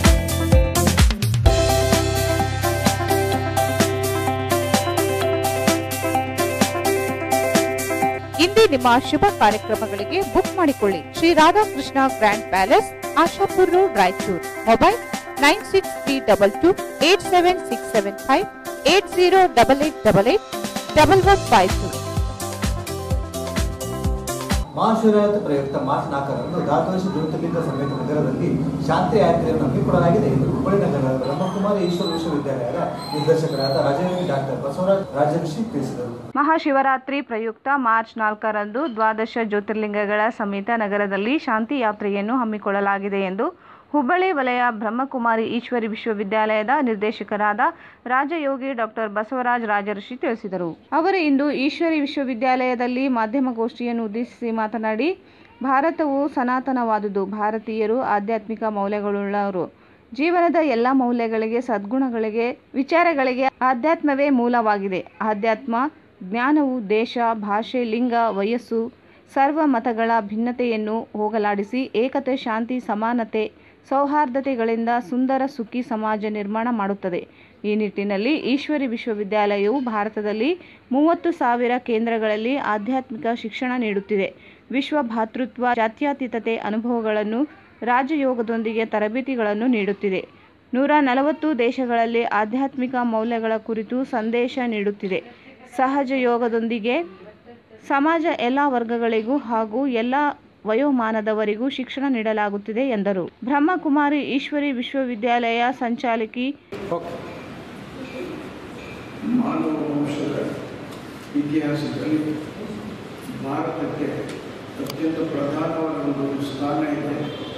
ಇಂದೇ ನಿಮ್ಮ ಶುಭ ಕಾರ್ಯಕ್ರಮಗಳಿಗೆ ಬುಕ್ ಮಾಡಿಕೊಳ್ಳಿ Shri Radhakrishna grand palace Ashapur road Raichur mobile nine six three double two eight seven six seven five eight zero double eight double eight double one five two Mahashivratri ಪ್ರಯುಕ್ತ ಮಾರ್ಚ್ ನಾಲ್ಕರಂದು ದ್ವಾದಶ ಜ್ಯೋತಿರ್ಲಿಂಗ ಸಮೇತ ನಗರದಲ್ಲಿ ಶಾಂತಿ ಯಾತ್ರೆಯನ್ನು ಹಮ್ಮಿಕೊಳ್ಳಲಾಗಿದೆ ಎಂದು ಹುಬ್ಬಳ್ಳಿ ನಗರದ ಬ್ರಹ್ಮಕುಮಾರಿ ಈಶ್ವರ ವಿಶ್ವವಿದ್ಯಾಲಯದ ನಿರ್ದೇಶಕರಾದ ರಾಜಯೋಗಿ ಡಾಕ್ಟರ್ ಬಸವರಾಜ್ ರಾಜರ್ಷಿ ತಿಳಿಸಿದರು ಮಹಾಶಿವರಾತ್ರಿ ಪ್ರಯುಕ್ತ ಮಾರ್ಚ್ ನಾಲ್ಕರಂದು ದ್ವಾದಶ ಜ್ಯೋತಿರ್ಲಿಂಗಗಳ ಸಮೇತ ನಗರದಲ್ಲಿ ಶಾಂತಿ ಯಾತ್ರೆಯನ್ನು ಹಮ್ಮಿಕೊಳ್ಳಲಾಗಿದೆ ಎಂದು ಹುಬ್ಬಳ್ಳಿ ವಲಯ ಬ್ರಹ್ಮಕುಮಾರಿ ಈಶ್ವರಿ ವಿಶ್ವವಿದ್ಯಾಲಯದ ನಿರ್ದೇಶಕರಾದ ರಾಜಯೋಗಿ ಡಾಕ್ಟರ್ ಬಸವರಾಜ್ ರಾಜರ್ಷಿ ತಿಳಿಸಿದರು ಅವರು ಇಂದು ಈಶ್ವರಿ ವಿಶ್ವವಿದ್ಯಾಲಯದಲ್ಲಿ ಮಾಧ್ಯಮಗೋಷ್ಠಿಯನ್ನು ಉದ್ದೇಶಿಸಿ ಮಾತನಾಡಿ ಭಾರತವು ಸನಾತನವಾದುದು ಭಾರತೀಯರು ಆಧ್ಯಾತ್ಮಿಕ ಮೌಲ್ಯಗಳುಳ್ಳವರು ಜೀವನದ ಎಲ್ಲ ಮೌಲ್ಯಗಳಿಗೆ ಸದ್ಗುಣಗಳಿಗೆ ವಿಚಾರಗಳಿಗೆ ಆಧ್ಯಾತ್ಮವೇ ಮೂಲವಾಗಿದೆ ಆಧ್ಯಾತ್ಮ ಜ್ಞಾನವು ದೇಶ ಭಾಷೆ ಲಿಂಗ ವಯಸ್ಸು ಸರ್ವ ಮತಗಳ ಭಿನ್ನತೆಯನ್ನು ಹೋಗಲಾಡಿಸಿ ಏಕತೆ ಶಾಂತಿ ಸಮಾನತೆ ಸೌಹಾರ್ದತೆಗಳಿಂದ ಸುಂದರ ಸುಖಿ ಸಮಾಜ ನಿರ್ಮಾಣ ಮಾಡುತ್ತದೆ ಈ ನಿಟ್ಟಿನಲ್ಲಿ ಈಶ್ವರಿ ವಿಶ್ವವಿದ್ಯಾಲಯವು ಭಾರತದಲ್ಲಿ ಮೂವತ್ತು ಸಾವಿರ ಕೇಂದ್ರಗಳಲ್ಲಿ ಆಧ್ಯಾತ್ಮಿಕ ಶಿಕ್ಷಣ ನೀಡುತ್ತಿದೆ ವಿಶ್ವ ಭಾತೃತ್ವ ಜಾತ್ಯತೀತತೆ ಅನುಭವಗಳನ್ನು ರಾಜಯೋಗದೊಂದಿಗೆ ತರಬೇತಿಗಳನ್ನು ನೀಡುತ್ತಿದೆ ನೂರ ನಲವತ್ತು ದೇಶಗಳಲ್ಲಿ ಆಧ್ಯಾತ್ಮಿಕ ಮೌಲ್ಯಗಳ ಕುರಿತು ಸಂದೇಶ ನೀಡುತ್ತಿದೆ ಸಹಜ ಯೋಗದೊಂದಿಗೆ ಸಮಾಜ ಎಲ್ಲ ವರ್ಗಗಳಿಗೂ ಹಾಗೂ ಎಲ್ಲ ವಯೋಮಾನದವರಿಗೂ ಶಿಕ್ಷಣ ನೀಡಲಾಗುತ್ತಿದೆ ಎಂದರು ಬ್ರಹ್ಮಕುಮಾರಿ ಈಶ್ವರಿ ವಿಶ್ವವಿದ್ಯಾಲಯ ಸಂಚಾಲಕಿ ಮಾನವ ವಂಶದ ಇತಿಹಾಸದಲ್ಲಿ ಭಾರತಕ್ಕೆ ಅತ್ಯಂತ ಪ್ರಧಾನವಾದ ಒಂದು ಸ್ಥಾನ ಇದೆ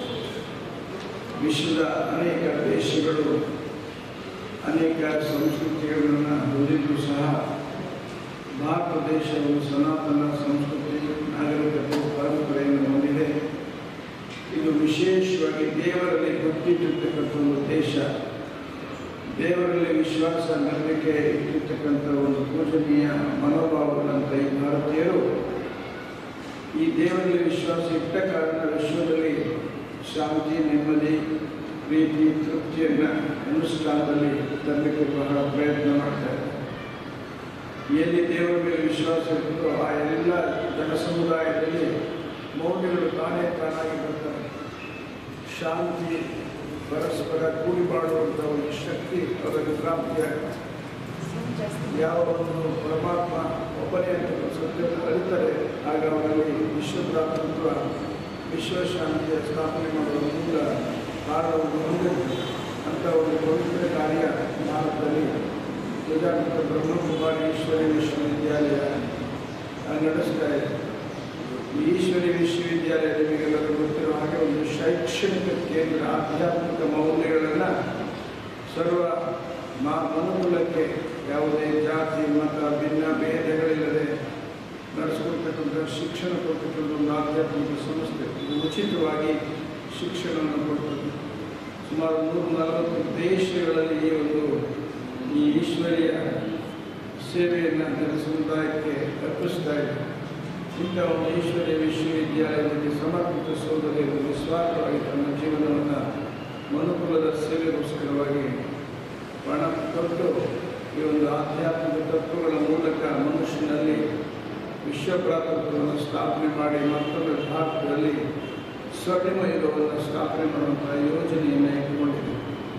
ವಿಶ್ವದ ಅನೇಕ ದೇಶಗಳು ಅನೇಕ ಸಂಸ್ಕೃತಿಗಳನ್ನು ಹೊಂದಿದ್ದು ಸಹ ಭಾರತ ದೇಶವು ಸನಾತನ ಸಂಸ್ಕೃತಿ ನಾಗರಿಕತೆ ಪರಂಪರೆಯನ್ನು ಹೊಂದಿದೆ ಇದು ವಿಶೇಷವಾಗಿ ದೇವರಲ್ಲಿ ಗೊತ್ತಿಟ್ಟಿರ್ತಕ್ಕಂಥ ಒಂದು ದೇಶ ದೇವರಲ್ಲಿ ವಿಶ್ವಾಸ ನಂಬಿಕೆ ಇಟ್ಟಿರ್ತಕ್ಕಂಥ ಒಂದು ಪೂಜನೀಯ ಮನೋಭಾವಗಳಂತ ಈ ಭಾರತೀಯರು ಈ ದೇವರಲ್ಲಿ ವಿಶ್ವಾಸ ಇಟ್ಟ ಕಾರಣ ವಿಶ್ವದಲ್ಲಿ ಶಾಂತಿ ನೆಮ್ಮದಿ ಪ್ರೀತಿ ತೃಪ್ತಿಯನ್ನು ಅನುಷ್ಠಾನದಲ್ಲಿ ತರಲಿಕ್ಕೆ ಬಹಳ ಪ್ರಯತ್ನ ಮಾಡ್ತಾರೆ ಎಲ್ಲಿ ದೇವರ ಮೇಲೆ ವಿಶ್ವಾಸ ಇರುತ್ತೋ ಆ ಎಲ್ಲ ಜನ ಸಮುದಾಯದಲ್ಲಿ ಮೌಲ್ಯಗಳು ತಾನೇ ತಾನಾಗಿ ಬರ್ತಾರೆ ಶಾಂತಿ ಪರಸ್ಪರ ಕೂಡಿ ಮಾಡುವಂಥ ಒಂದು ಶಕ್ತಿ ಅದರ ಪ್ರಾಪ್ತಿಯ ಯಾವ ಒಂದು ಪರಮಾತ್ಮ ಒಬ್ಬನೇ ಅಂತ ಸತ್ಯವನ್ನು ಅರಿತಾರೆ ಆಗ ಅವರಲ್ಲಿ ವಿಶ್ವಭ್ರಾತೃತ್ವ ವಿಶ್ವಶಾಂತಿಯ ಸ್ಥಾಪನೆ ಮಾಡುವ ಮೂಲ ಕಾರಣವನ್ನು ಹೊಂದಿದೆ ಅಂತ ಒಂದು ಪವಿತ್ರ ಕಾರ್ಯ ಭಾರತದಲ್ಲಿ ಪ್ರಜಾಪಿತ ಬ್ರಹ್ಮಕುಮಾರಿ ಈಶ್ವರಿ ವಿಶ್ವವಿದ್ಯಾಲಯ ನಡೆಸ್ತಾ ಇದೆ ಈ ಈಶ್ವರಿ ವಿಶ್ವವಿದ್ಯಾಲಯ ನಿಮಗೆಲ್ಲರೂ ಗೊತ್ತಿರೋ ಹಾಗೆ ಒಂದು ಶೈಕ್ಷಣಿಕ ಕೇಂದ್ರ ಆಧ್ಯಾತ್ಮಿಕ ಮೌಲ್ಯಗಳನ್ನು ಸರ್ವ ಮಾ ಮನುಕುಲಕ್ಕೆ ಯಾವುದೇ ಜಾತಿ ಮತ ಭಿನ್ನ ಭೇದಗಳಿಲ್ಲದೆ ನಡೆಸಿಕೊಡ್ತಕ್ಕಂಥ ಶಿಕ್ಷಣ ಕೊಡ್ತಕ್ಕಂಥ ಒಂದು ಆಧ್ಯಾತ್ಮಿಕ ಸಂಸ್ಥೆ ಇದು ಉಚಿತವಾಗಿ ಶಿಕ್ಷಣವನ್ನು ಕೊಟ್ಟರು ಸುಮಾರು ನೂರ ನಲವತ್ತು ದೇಶಗಳಲ್ಲಿ ಈ ಒಂದು ಈ ಈಶ್ವರೀಯ ಸೇವೆಯನ್ನು ಜನ ಸಮುದಾಯಕ್ಕೆ ಅರ್ಪಿಸ್ತಾ ಇದೆ ಇಂಥ ಒಂದು ಈಶ್ವರೀಯ ವಿಶ್ವವಿದ್ಯಾಲಯದಲ್ಲಿ ಸಮರ್ಪಿತ ಸೋದರಿಯರು ನಿಸ್ವಾರ್ಥವಾಗಿ ತನ್ನ ಜೀವನವನ್ನು ಮನುಕುಲದ ಸೇವೆಗೋಸ್ಕರವಾಗಿ ಪಣ ಕೊಟ್ಟು ಈ ಒಂದು ಆಧ್ಯಾತ್ಮಿಕ ತತ್ವಗಳ ಮೂಲಕ ಮನುಷ್ಯನಲ್ಲಿ ವಿಶ್ವಭ್ರಾತೃತ್ವವನ್ನು ಸ್ಥಾಪನೆ ಮಾಡಿ ಮತ್ತೊಮ್ಮೆ ಭಾರತದಲ್ಲಿ ಸ್ವರ್ಣಿಮ ಯುಗವನ್ನು ಸ್ಥಾಪನೆ ಮಾಡುವಂತಹ ಯೋಜನೆಯನ್ನು ಇಟ್ಟುಕೊಂಡಿದೆ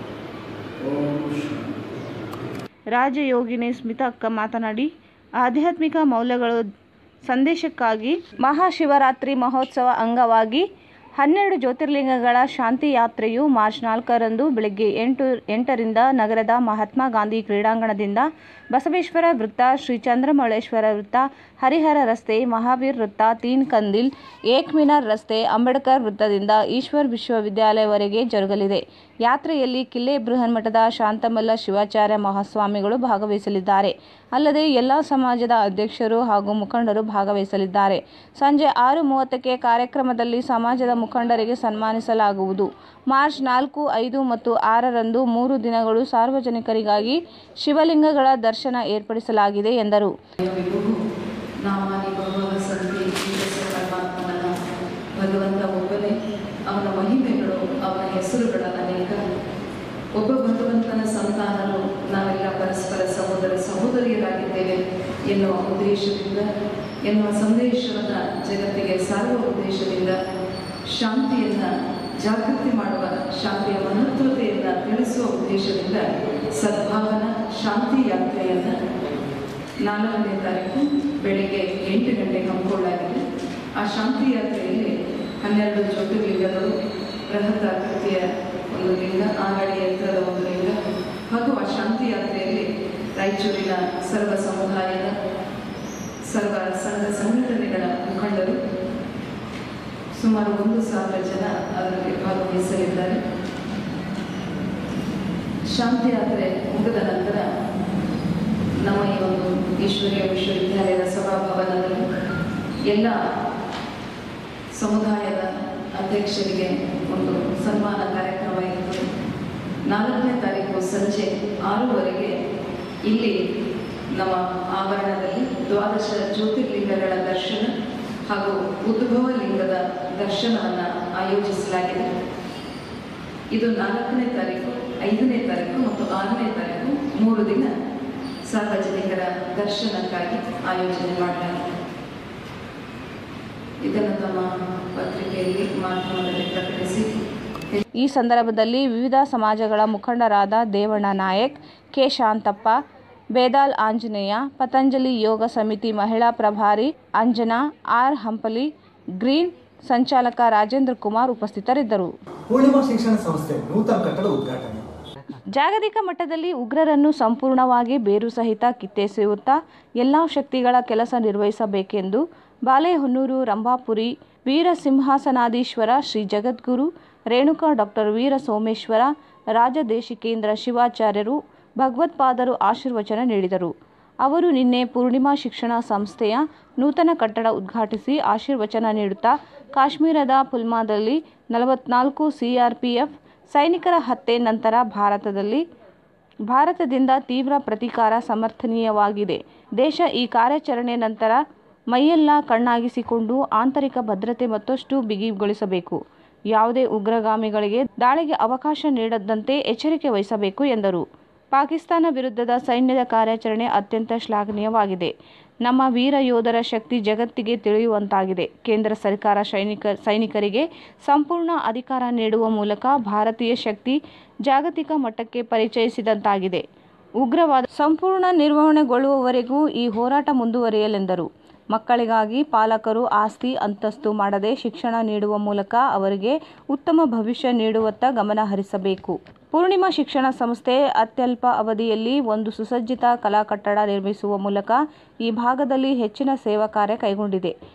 ಓಂ ಶಾಂತಿ ರಾಜಯೋಗಿನಿ ಸ್ಮಿತಾ ಅಕ್ಕ ಮಾತನಾಡಿ ಆಧ್ಯಾತ್ಮಿಕ ಮೌಲ್ಯಗಳು ಸಂದೇಶಕ್ಕಾಗಿ ಮಹಾಶಿವರಾತ್ರಿ ಮಹೋತ್ಸವ ಅಂಗವಾಗಿ ಹನ್ನೆರಡು ಜ್ಯೋತಿರ್ಲಿಂಗಗಳ ಶಾಂತಿ ಯಾತ್ರೆಯು ಮಾರ್ಚ್ ನಾಲ್ಕರಂದು ಬೆಳಗ್ಗೆ ಎಂಟು ಎಂಟರಿಂದ ನಗರದ ಮಹಾತ್ಮ ಗಾಂಧಿ ಕ್ರೀಡಾಂಗಣದಿಂದ ಬಸವೇಶ್ವರ ವೃತ್ತ ಶ್ರೀ ಚಂದ್ರಮೌಳೇಶ್ವರ ವೃತ್ತ ಹರಿಹರ ರಸ್ತೆ ಮಹಾವೀರ್ ವೃತ್ತ ತೀನ್ ಕಂದಿಲ್ ಏಕ್ ಮಿನಾರ್ ರಸ್ತೆ ಅಂಬೇಡ್ಕರ್ ವೃತ್ತದಿಂದ ಈಶ್ವರ್ ವಿಶ್ವವಿದ್ಯಾಲಯವರೆಗೆ ಜರುಗಲಿದೆ ಯಾತ್ರೆಯಲ್ಲಿ ಕಿಲ್ಲೆ ಬೃಹನ್ಮಠದ ಶಾಂತಮಲ್ಲ ಶಿವಾಚಾರ್ಯ ಮಹಾಸ್ವಾಮಿಗಳು ಭಾಗವಹಿಸಲಿದ್ದಾರೆ ಅಲ್ಲದೆ ಎಲ್ಲ ಸಮಾಜದ ಅಧ್ಯಕ್ಷರು ಹಾಗೂ ಮುಖಂಡರು ಭಾಗವಹಿಸಲಿದ್ದಾರೆ ಸಂಜೆ ಆರು ಮೂವತ್ತಕ್ಕೆ ಕಾರ್ಯಕ್ರಮದಲ್ಲಿ ಸಮಾಜದ ಮುಖಂಡರಿಗೆ ಸನ್ಮಾನಿಸಲಾಗುವುದು ಮಾರ್ಚ್ ನಾಲ್ಕು ಐದು ಮತ್ತು ಆರರಂದು ಮೂರು ದಿನಗಳು ಸಾರ್ವಜನಿಕರಿಗಾಗಿ ಶಿವಲಿಂಗಗಳ ದರ್ಶನ ಏರ್ಪಡಿಸಲಾಗಿದೆ ಎಂದರು ನಾಮಾನಿ ಭಗವ ಸಂತಿ ಈಶ್ವರ ಪರಮಾತ್ಮನ ಭಗವಂತ ಒಬ್ಬನೇ ಅವನ ಮಹಿಮೆಗಳು ಅವನ ಹೆಸರುಗಳ ಅನೇಕ ಒಬ್ಬ ಭಗವಂತನ ಸಂತಾನರು ನಾವೆಲ್ಲ ಪರಸ್ಪರ ಸಹೋದರ ಸಹೋದರಿಯರಾಗಿದ್ದೇವೆ ಎನ್ನುವ ಉದ್ದೇಶದಿಂದ ಎನ್ನುವ ಸಂದೇಶವನ್ನು ಜಗತ್ತಿಗೆ ಸಾರುವ ಉದ್ದೇಶದಿಂದ ಶಾಂತಿಯನ್ನು ಜಾಗೃತಿ ಮಾಡುವ ಶಾಂತಿಯ ಮಹತ್ವತೆಯನ್ನು ತಿಳಿಸುವ ಉದ್ದೇಶದಿಂದ ಸದ್ಭಾವನಾ ಶಾಂತಿ ಯಾತ್ರೆಯನ್ನು ನಾಲ್ಕನೇ ತಾರೀಕು ಬೆಳಿಗ್ಗೆ ಎಂಟು ಗಂಟೆಗೆ ಹಮ್ಮಿಕೊಳ್ಳಲಾಗಿದೆ ಆ ಶಾಂತಿ ಯಾತ್ರೆಯಲ್ಲಿ ಹನ್ನೆರಡು ಜ್ಯೋತಿರ್ಲಿಂಗಗಳು ಬೃಹತ್ ಆಕೃತಿಯ ಒಂದು ಲಿಂಗ ಆಗಡಿ ಯಂತ್ರದ ಒಂದು ಲಿಂಗ ಹಾಗೂ ಆ ಶಾಂತಿ ಯಾತ್ರೆಯಲ್ಲಿ ರಾಯಚೂರಿನ ಸರ್ವ ಸಮುದಾಯದ ಸರ್ವ ಸಂಘ ಸಂಘಟನೆಗಳ ಮುಖಂಡರು ಸುಮಾರು ಒಂದು ಸಾವಿರ ಜನ ಅದರಲ್ಲಿ ಭಾಗವಹಿಸಲಿದ್ದಾರೆ ಶಾಂತಿ ಯಾತ್ರೆ ಮುಗಿದ ನಂತರ ನಮ್ಮ ಈ ಒಂದು ಈಶ್ವರೀಯ ವಿಶ್ವವಿದ್ಯಾಲಯದ ಸಭಾಭವನದಲ್ಲಿ ಎಲ್ಲ ಸಮುದಾಯದ ಅಧ್ಯಕ್ಷರಿಗೆ ಒಂದು ಸನ್ಮಾನ ಕಾರ್ಯಕ್ರಮ ಇರುತ್ತದೆ ನಾಲ್ಕನೇ ತಾರೀಕು ಸಂಜೆ ಆರೂವರೆಗೆ ಇಲ್ಲಿ ನಮ್ಮ ಆವರಣದಲ್ಲಿ ದ್ವಾದಶ ಜ್ಯೋತಿರ್ಲಿಂಗಗಳ ದರ್ಶನ ಹಾಗೂ ಉದ್ಭವ ಲಿಂಗದ ದರ್ಶನವನ್ನು ಆಯೋಜಿಸಲಾಗಿದೆ ಇದು ನಾಲ್ಕನೇ ತಾರೀಕು ಐದನೇ ತಾರೀಕು ಮತ್ತು ಆರನೇ ತಾರೀಕು ಮೂರು ದಿನ ಸಾರ್ವಜನಿಕರ ದರ್ಶನಕ್ಕಾಗಿ ಆಯೋಜನೆ ಮಾಡಲಾಗಿದೆ ಇದನ್ನು ತಮ್ಮ ಪತ್ರಿಕೆಯಲ್ಲಿ ಮಾಧ್ಯಮದಲ್ಲಿ ಪ್ರಕಟಿಸಿ ಈ ಸಂದರ್ಭದಲ್ಲಿ ವಿವಿಧ ಸಮಾಜಗಳ ಮುಖಂಡರಾದ ದೇವಣ್ಣ ನಾಯಕ್ ಕೆ ಶಾಂತಪ್ಪ ಬೇದಾಲ್ ಆಂಜನೇಯ ಪತಂಜಲಿ ಯೋಗ ಸಮಿತಿ ಮಹಿಳಾ ಪ್ರಭಾರಿ ಅಂಜನಾ ಆರ್ ಹಂಪಲಿ ಗ್ರೀನ್ ಸಂಚಾಲಕ ರಾಜೇಂದ್ರ ಕುಮಾರ್ ಉಪಸ್ಥಿತರಿದ್ದರು ಪೂರ್ಣಿಮಾ ಶಿಕ್ಷಣ ಸಂಸ್ಥೆ ನೂತನ ಕಟ್ಟಡ ಉದ್ಘಾಟನೆ ಜಾಗತಿಕ ಮಟ್ಟದಲ್ಲಿ ಉಗ್ರರನ್ನು ಸಂಪೂರ್ಣವಾಗಿ ಬೇರು ಸಹಿತ ಕಿತ್ತೆಸೆಯುತ್ತಾ ಎಲ್ಲ ಶಕ್ತಿಗಳ ಕೆಲಸ ನಿರ್ವಹಿಸಬೇಕೆಂದು ಬಾಲೆಹೊನ್ನೂರು ರಂಭಾಪುರಿ ವೀರ ಸಿಂಹಾಸನಾಧೀಶ್ವರ ಶ್ರೀ ಜಗದ್ಗುರು ರೇಣುಕಾ ಡಾಕ್ಟರ್ ವೀರ ಸೋಮೇಶ್ವರ ರಾಜದೇಶಿಕೇಂದ್ರ ಶಿವಾಚಾರ್ಯರು ಭಗವತ್ಪಾದರು ಆಶೀರ್ವಚನ ನೀಡಿದರು ಅವರು ನಿನ್ನೆ ಪೂರ್ಣಿಮಾ ಶಿಕ್ಷಣ ಸಂಸ್ಥೆಯ ನೂತನ ಕಟ್ಟಡ ಉದ್ಘಾಟಿಸಿ ಆಶೀರ್ವಚನ ನೀಡುತ್ತಾ ಕಾಶ್ಮೀರದ ಪುಲ್ಮಾದಲ್ಲಿ ನಲವತ್ನಾಲ್ಕು ಸಿಆರ್ಪಿಎಫ್ ಸೈನಿಕರ ಹತ್ಯೆ ನಂತರ ಭಾರತದಲ್ಲಿ ಭಾರತದಿಂದ ತೀವ್ರ ಪ್ರತೀಕಾರ ಸಮರ್ಥನೀಯವಾಗಿದೆ ದೇಶ ಈ ಕಾರ್ಯಾಚರಣೆ ನಂತರ ಮೈಯೆಲ್ಲ ಕಣ್ಣಾಗಿಸಿಕೊಂಡು ಆಂತರಿಕ ಭದ್ರತೆ ಮತ್ತಷ್ಟು ಬಿಗಿಗೊಳಿಸಬೇಕು ಯಾವುದೇ ಉಗ್ರಗಾಮಿಗಳಿಗೆ ದಾಳಿಗೆ ಅವಕಾಶ ನೀಡದಂತೆ ಎಚ್ಚರಿಕೆ ವಹಿಸಬೇಕು ಎಂದರು ಪಾಕಿಸ್ತಾನ ವಿರುದ್ಧದ ಸೈನ್ಯದ ಕಾರ್ಯಾಚರಣೆ ಅತ್ಯಂತ ಶ್ಲಾಘನೀಯವಾಗಿದೆ ನಮ್ಮ ವೀರ ಯೋಧರ ಶಕ್ತಿ ಜಗತ್ತಿಗೆ ತಿಳಿಯುವಂತಾಗಿದೆ ಕೇಂದ್ರ ಸರ್ಕಾರ ಸೈನಿಕ ಸೈನಿಕರಿಗೆ ಸಂಪೂರ್ಣ ಅಧಿಕಾರ ನೀಡುವ ಮೂಲಕ ಭಾರತೀಯ ಶಕ್ತಿ ಜಾಗತಿಕ ಮಟ್ಟಕ್ಕೆ ಪರಿಚಯಿಸಿದಂತಾಗಿದೆ ಉಗ್ರವಾದ ಸಂಪೂರ್ಣ ನಿರ್ವಹಣೆಗೊಳ್ಳುವವರೆಗೂ ಈ ಹೋರಾಟ ಮುಂದುವರಿಯಲೆಂದರು ಮಕ್ಕಳಿಗಾಗಿ ಪಾಲಕರು ಆಸ್ತಿ ಅಂತಸ್ತು ಮಾಡದೆ ಶಿಕ್ಷಣ ನೀಡುವ ಮೂಲಕ ಅವರಿಗೆ ಉತ್ತಮ ಭವಿಷ್ಯ ನೀಡುವತ್ತ ಗಮನ ಹರಿಸಬೇಕು ಪೂರ್ಣಿಮಾ ಶಿಕ್ಷಣ ಸಂಸ್ಥೆ ಅತ್ಯಲ್ಪ ಅವಧಿಯಲ್ಲಿ ಒಂದು ಸುಸಜ್ಜಿತ ಕಲಾ ಕಟ್ಟಡ ನಿರ್ಮಿಸುವ ಮೂಲಕ ಈ ಭಾಗದಲ್ಲಿ ಹೆಚ್ಚಿನ ಸೇವಾ ಕಾರ್ಯ ಕೈಗೊಂಡಿದೆ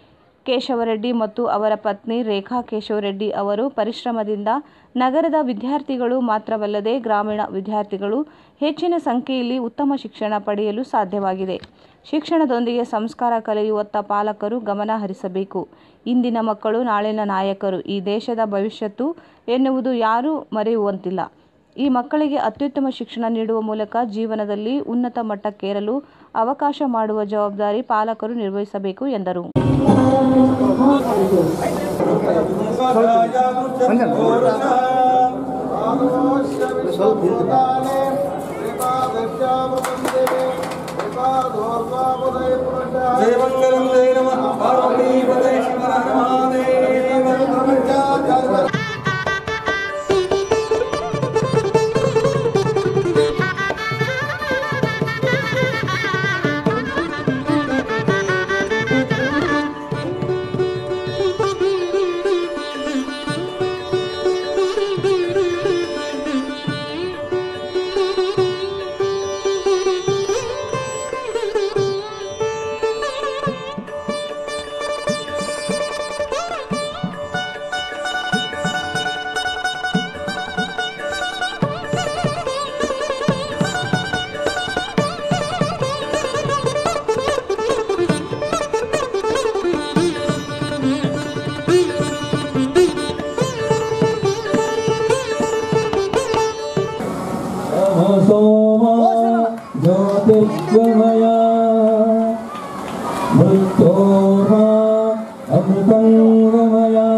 ಕೇಶವರೆಡ್ಡಿ ಮತ್ತು ಅವರ ಪತ್ನಿ ರೇಖಾ ಕೇಶವರೆಡ್ಡಿ ಅವರು ಪರಿಶ್ರಮದಿಂದ ನಗರದ ವಿದ್ಯಾರ್ಥಿಗಳು ಮಾತ್ರವಲ್ಲದೆ ಗ್ರಾಮೀಣ ವಿದ್ಯಾರ್ಥಿಗಳು ಹೆಚ್ಚಿನ ಸಂಖ್ಯೆಯಲ್ಲಿ ಉತ್ತಮ ಶಿಕ್ಷಣ ಪಡೆಯಲು ಸಾಧ್ಯವಾಗಿದೆ ಶಿಕ್ಷಣದೊಂದಿಗೆ ಸಂಸ್ಕಾರ ಕಲಿಯುವತ್ತ ಪಾಲಕರು ಗಮನ ಹರಿಸಬೇಕು ಇಂದಿನ ಮಕ್ಕಳು ನಾಳಿನ ನಾಯಕರು ಈ ದೇಶದ ಭವಿಷ್ಯತ್ತು ಎನ್ನುವುದು ಯಾರೂ ಮರೆಯುವಂತಿಲ್ಲ ಈ ಮಕ್ಕಳಿಗೆ ಅತ್ಯುತ್ತಮ ಶಿಕ್ಷಣ ನೀಡುವ ಮೂಲಕ ಜೀವನದಲ್ಲಿ ಉನ್ನತ ಮಟ್ಟಕ್ಕೇರಲು ಅವಕಾಶ ಮಾಡುವ ಜವಾಬ್ದಾರಿ ಪಾಲಕರು ನಿರ್ವಹಿಸಬೇಕು ಎಂದರು జయమంగళం జయ నమ పార్వతీపదే శివ మహాదేవ सोम ज्योतिर्गमया मृत्योर्मा अमृतङ्गमया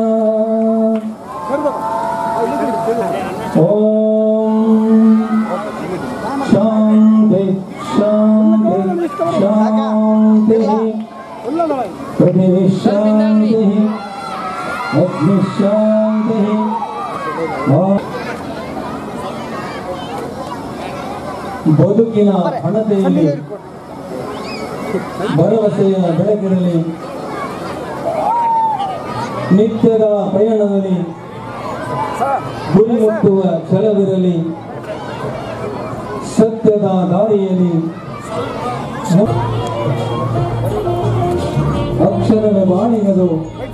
ॐ शान्ति शान्ति शान्तिः पृथिविशान्तिः अग्निशान्तिः ಬದುಕಿನ ಹಣತೆಯಲ್ಲಿ ಭರವಸೆಯ ಬೆಳಕಿನಲ್ಲಿ ನಿತ್ಯದ ಪ್ರಯಾಣದಲ್ಲಿ ಗುರಿ ಮುಟ್ಟುವ ಛಲವಿರಲಿ ಸತ್ಯದ ದಾರಿಯಲ್ಲಿ ಅಕ್ಷರದ ಬಾಣಿಗದು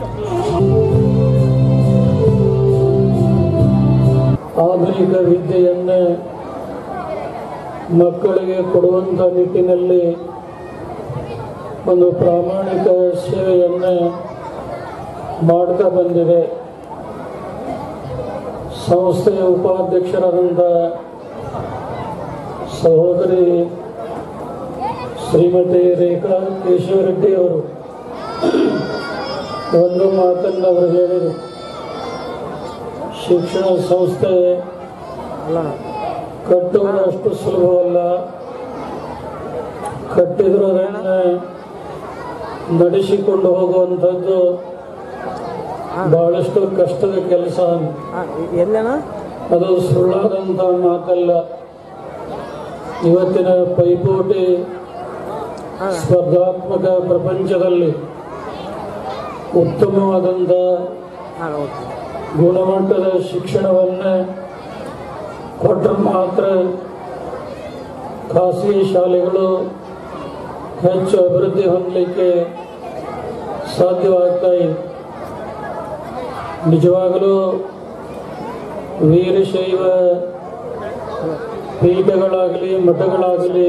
ಆಧುನಿಕ ವಿದ್ಯೆಯನ್ನೇ ಮಕ್ಕಳಿಗೆ ಕೊಡುವಂಥ ನಿಟ್ಟಿನಲ್ಲಿ ಒಂದು ಪ್ರಾಮಾಣಿಕ ಸೇವೆಯನ್ನೇ ಮಾಡ್ತಾ ಬಂದಿದೆ ಸಂಸ್ಥೆಯ ಉಪಾಧ್ಯಕ್ಷರಾದಂಥ ಸಹೋದರಿ ಶ್ರೀಮತಿ ರೇಖಾ ಕೇಶವರೆಡ್ಡಿ ಅವರು ಒಂದು ಮಾತನ್ನು ಅವರು ಹೇಳಿದರು ಶಿಕ್ಷಣ ಸಂಸ್ಥೆ ಕಟ್ಟುವುದು ಅಷ್ಟು ಸುಲಭವಲ್ಲ ಕಟ್ಟಿದ್ರು ಅದನ್ನು ನಡೆಸಿಕೊಂಡು ಹೋಗುವಂಥದ್ದು ಬಹಳಷ್ಟು ಕಷ್ಟದ ಕೆಲಸ ಅದು ಸುಳ್ಳಾದಂಥ ಮಾತಲ್ಲ ಇವತ್ತಿನ ಪೈಪೋಟಿ ಸ್ಪರ್ಧಾತ್ಮಕ ಪ್ರಪಂಚದಲ್ಲಿ ಉತ್ತಮವಾದಂಥ ಗುಣಮಟ್ಟದ ಶಿಕ್ಷಣವನ್ನು ಕೊಟ್ಟರೆ ಮಾತ್ರ ಖಾಸಗಿ ಶಾಲೆಗಳು ಹೆಚ್ಚು ಅಭಿವೃದ್ಧಿ ಹೊಂದಲಿಕ್ಕೆ ಸಾಧ್ಯವಾಗ್ತಾ ಇದೆ ನಿಜವಾಗಲೂ ವೀರಶೈವ ಪೀಠಗಳಾಗಲಿ ಮಠಗಳಾಗಲಿ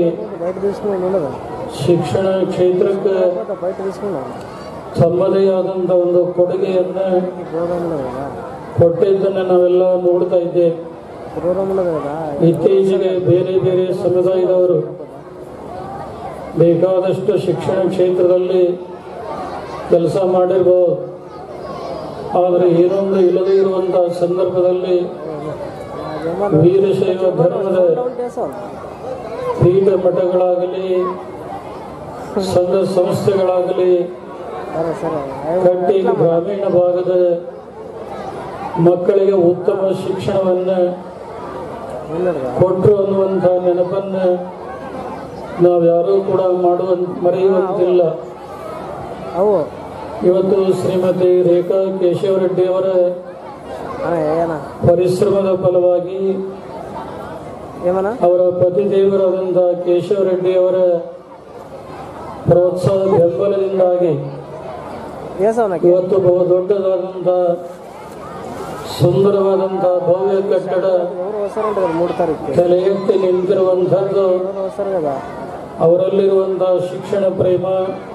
ಶಿಕ್ಷಣ ಕ್ಷೇತ್ರಕ್ಕೆ ತಮ್ಮದೇ ಆದಂಥ ಒಂದು ಕೊಡುಗೆಯನ್ನು ಕೊಟ್ಟಿದ್ದನ್ನು ನಾವೆಲ್ಲ ನೋಡ್ತಾ ಇದ್ದೇವೆ ಇತ್ತೀಚೆಗೆ ಬೇರೆ ಬೇರೆ ಸಮುದಾಯದವರು ಬೇಕಾದಷ್ಟು ಶಿಕ್ಷಣ ಕ್ಷೇತ್ರದಲ್ಲಿ ಕೆಲಸ ಮಾಡಿರ್ಬೋದು ಆದರೆ ಏನೊಂದು ಇಲ್ಲದೇ ಇರುವಂತಹ ಸಂದರ್ಭದಲ್ಲಿ ವೀರಶೈವ ಧರ್ಮದ ಪೀಠ ಮಠಗಳಾಗಲಿ ಸಂಘ ಸಂಸ್ಥೆಗಳಾಗಲಿ ಕಟ್ಟಿ ಗ್ರಾಮೀಣ ಭಾಗದ ಮಕ್ಕಳಿಗೆ ಉತ್ತಮ ಶಿಕ್ಷಣವನ್ನು ಕೊಟ್ಟರು ಅನ್ನುವಂಥ ನೆನಪನ್ನು ನಾವ್ಯಾರೂ ಕೂಡ ಮಾಡುವ ಮರೆಯುವಂತಿಲ್ಲ ಇವತ್ತು ಶ್ರೀಮತಿ ರೇಖಾ ಕೇಶವರೆಡ್ಡಿ ಅವರ ಪರಿಶ್ರಮದ ಫಲವಾಗಿ ಅವರ ಪತಿದೇವರಾದಂಥ ಕೇಶವರೆಡ್ಡಿ ಅವರ ಪ್ರೋತ್ಸಾಹ ಬೆಂಬಲದಿಂದಾಗಿ ಇವತ್ತು ಬಹು ದೊಡ್ಡದಾದಂಥ ಸುಂದರವಾದಂಥ ಭವ್ಯ ಕಟ್ಟಡ ತಲೆ ಎತ್ತಿ ನಿಂತಿರುವಂಥದ್ದು ಅವರಲ್ಲಿರುವಂಥ ಶಿಕ್ಷಣ ಪ್ರೇಮ